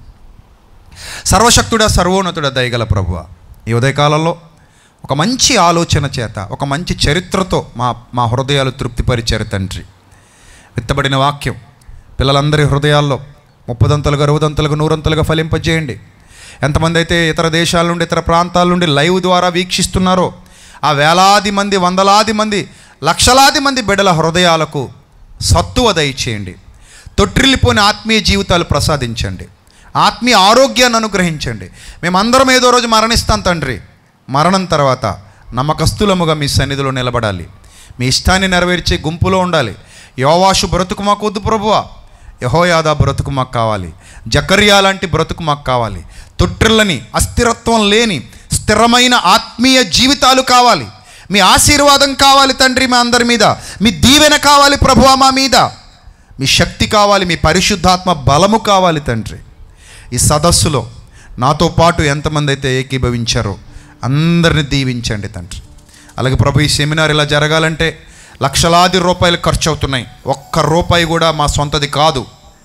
సర్వశక్తుడా సర్వోన్నతుడ దయగల ప్రభువ ఈ ఉదయకాలంలో ఒక మంచి ఆలోచన చేత ఒక మంచి చరిత్రతో మా మా హృదయాలు తృప్తిపరిచారు తండ్రి విత్తబడిన వాక్యం పిల్లలందరి హృదయాల్లో ముప్పదంతలుగా అరవదంతలుగా నూరంతలుగా ఫలింపజేయండి ఎంతమంది అయితే ఇతర దేశాల నుండి ఇతర ప్రాంతాల నుండి లైవ్ ద్వారా వీక్షిస్తున్నారో ఆ వేలాది మంది వందలాది మంది లక్షలాది మంది బిడ్డల హృదయాలకు సత్తువ దయచేయండి తొట్టిల్లిపోయిన ఆత్మీయ జీవితాలు ప్రసాదించండి ఆత్మీయ ఆరోగ్యాన్ని అనుగ్రహించండి మేమందరం ఏదో రోజు మరణిస్తాం తండ్రి మరణం తర్వాత నమ్మకస్తులముగా మీ సన్నిధిలో నిలబడాలి మీ ఇష్టాన్ని నెరవేర్చే గుంపులో ఉండాలి యోవాషు బ్రతుకు మాకు వద్దు ప్రభువా యహోయాదా బ్రతుకు మాకు కావాలి జకర్యా లాంటి బ్రతుకు మాకు కావాలి తొట్టిల్లని అస్థిరత్వం లేని స్థిరమైన ఆత్మీయ జీవితాలు కావాలి మీ ఆశీర్వాదం కావాలి తండ్రి మా అందరి మీద మీ దీవెన కావాలి ప్రభువా మా మీద మీ శక్తి కావాలి మీ పరిశుద్ధాత్మ బలము కావాలి తండ్రి ఈ సదస్సులో నాతో పాటు ఎంతమంది అయితే ఏకీభవించారో అందరిని దీవించండి తండ్రి అలాగే ప్రభు ఈ సెమినార్ ఇలా జరగాలంటే లక్షలాది రూపాయలు ఖర్చు అవుతున్నాయి ఒక్క రూపాయి కూడా మా సొంతది కాదు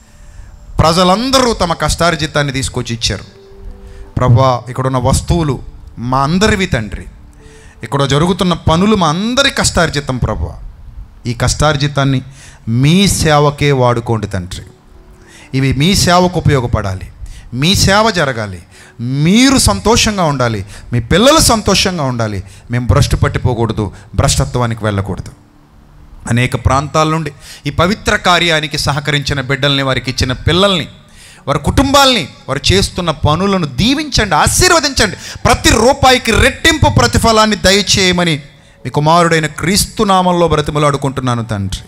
ప్రజలందరూ తమ కష్టార్జితాన్ని తీసుకొచ్చి ఇచ్చారు ప్రభా ఇక్కడున్న వస్తువులు మా అందరివి తండ్రి ఇక్కడ జరుగుతున్న పనులు మా అందరి కష్టార్జితం ప్రభా ఈ కష్టార్జితాన్ని మీ సేవకే వాడుకోండి తండ్రి ఇవి మీ సేవకు ఉపయోగపడాలి మీ సేవ జరగాలి మీరు సంతోషంగా ఉండాలి మీ పిల్లలు సంతోషంగా ఉండాలి మేము భ్రష్టు పట్టిపోకూడదు భ్రష్టత్వానికి వెళ్ళకూడదు అనేక ప్రాంతాల నుండి ఈ పవిత్ర కార్యానికి సహకరించిన బిడ్డల్ని వారికి ఇచ్చిన పిల్లల్ని వారి కుటుంబాల్ని వారు చేస్తున్న పనులను దీవించండి ఆశీర్వదించండి ప్రతి రూపాయికి రెట్టింపు ప్రతిఫలాన్ని దయచేయమని మీ కుమారుడైన క్రీస్తు నామంలో బ్రతిమలాడుకుంటున్నాను తండ్రి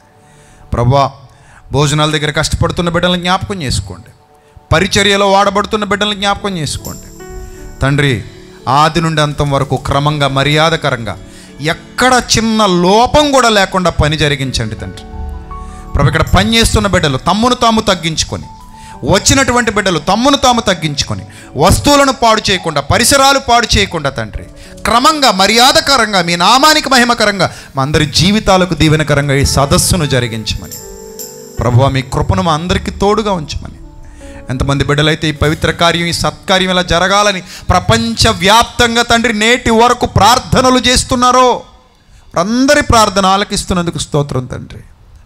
ప్రభా భోజనాల దగ్గర కష్టపడుతున్న బిడ్డలను జ్ఞాపకం చేసుకోండి పరిచర్యలో వాడబడుతున్న బిడ్డలను జ్ఞాపకం చేసుకోండి తండ్రి ఆది నుండి అంతం వరకు క్రమంగా మర్యాదకరంగా ఎక్కడ చిన్న లోపం కూడా లేకుండా పని జరిగించండి తండ్రి ప్రభు ఇక్కడ పని చేస్తున్న బిడ్డలు తమ్మును తాము తగ్గించుకొని వచ్చినటువంటి బిడ్డలు తమ్మును తాము తగ్గించుకొని వస్తువులను పాడు చేయకుండా పరిసరాలు పాడు చేయకుండా తండ్రి క్రమంగా మర్యాదకరంగా మీ నామానికి మహిమకరంగా మా అందరి జీవితాలకు దీవెనకరంగా ఈ సదస్సును జరిగించమని ప్రభు మీ కృపను మా అందరికీ తోడుగా ఉంచమని ఎంతమంది బిడ్డలైతే ఈ పవిత్ర కార్యం ఈ సత్కార్యం ఇలా జరగాలని ప్రపంచవ్యాప్తంగా తండ్రి నేటి వరకు ప్రార్థనలు చేస్తున్నారో అందరి ప్రార్థన ఆలకిస్తున్నందుకు స్తోత్రం తండ్రి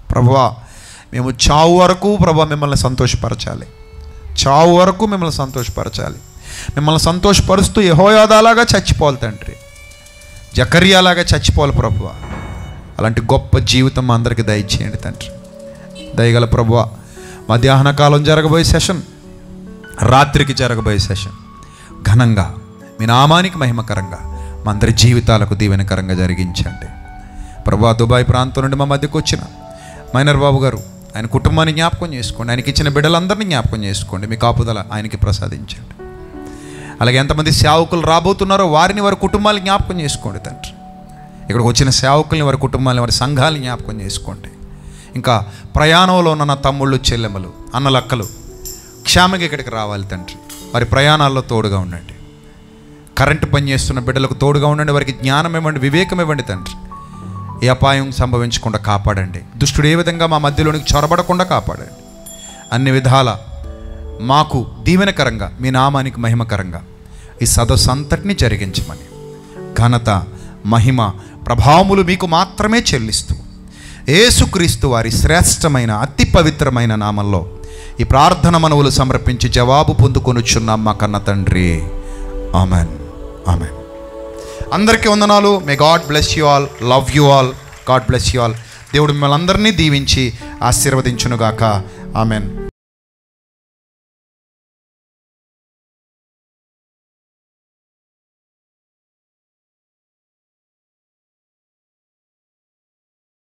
ప్రభువా మేము చావు వరకు ప్రభా మిమ్మల్ని సంతోషపరచాలి చావు వరకు మిమ్మల్ని సంతోషపరచాలి మిమ్మల్ని సంతోషపరుస్తూ యహోయాదాలాగా చచ్చిపోవాలి తండ్రి జకర్యాలాగా చచ్చిపోవాలి ప్రభువా అలాంటి గొప్ప జీవితం మా అందరికీ దయచేయండి తండ్రి దయగల ప్రభువా మధ్యాహ్న కాలం జరగబోయే సెషన్ రాత్రికి జరగబోయే సెషన్ ఘనంగా మీ నామానికి మహిమకరంగా మా అందరి జీవితాలకు దీవెనకరంగా జరిగించండి ప్రభా దుబాయ్ ప్రాంతం నుండి మా మధ్యకు వచ్చిన మైనర్ బాబు గారు ఆయన కుటుంబాన్ని జ్ఞాపకం చేసుకోండి ఆయనకి ఇచ్చిన బిడ్డలందరినీ జ్ఞాపకం చేసుకోండి మీ కాపుదల ఆయనకి ప్రసాదించండి అలాగే ఎంతమంది సేవకులు రాబోతున్నారో వారిని వారి కుటుంబాలు జ్ఞాపకం చేసుకోండి తండ్రి ఇక్కడికి వచ్చిన సేవకుల్ని వారి కుటుంబాలని వారి సంఘాలని జ్ఞాపకం చేసుకోండి ఇంకా ప్రయాణంలో ఉన్న నా తమ్ముళ్ళు చెల్లెమ్మలు అన్నలక్కలు క్షేమగా ఇక్కడికి రావాలి తండ్రి వారి ప్రయాణాల్లో తోడుగా ఉండండి కరెంటు పనిచేస్తున్న బిడ్డలకు తోడుగా ఉండండి వారికి జ్ఞానం ఇవ్వండి వివేకం ఇవ్వండి తండ్రి ఏ అపాయం సంభవించకుండా కాపాడండి దుష్టుడు ఏ విధంగా మా మధ్యలోనికి చొరబడకుండా కాపాడండి అన్ని విధాల మాకు దీవెనకరంగా మీ నామానికి మహిమకరంగా ఈ సదస్సు అంతటిని జరిగించమని ఘనత మహిమ ప్రభావములు మీకు మాత్రమే చెల్లిస్తూ యేసుక్రీస్తు వారి శ్రేష్టమైన అతి పవిత్రమైన నామంలో ఈ ప్రార్థన మనవులు సమర్పించి జవాబు పొందుకొనుచున్నాం మా కన్న తండ్రి ఆమెన్ ఆమెన్ అందరికీ వందనాలు may God bless you all love you all God bless you all దేవుడు మిమ్మల్ని అందరినీ దీవించి ఆశీర్వదించునుగాక ఆమెన్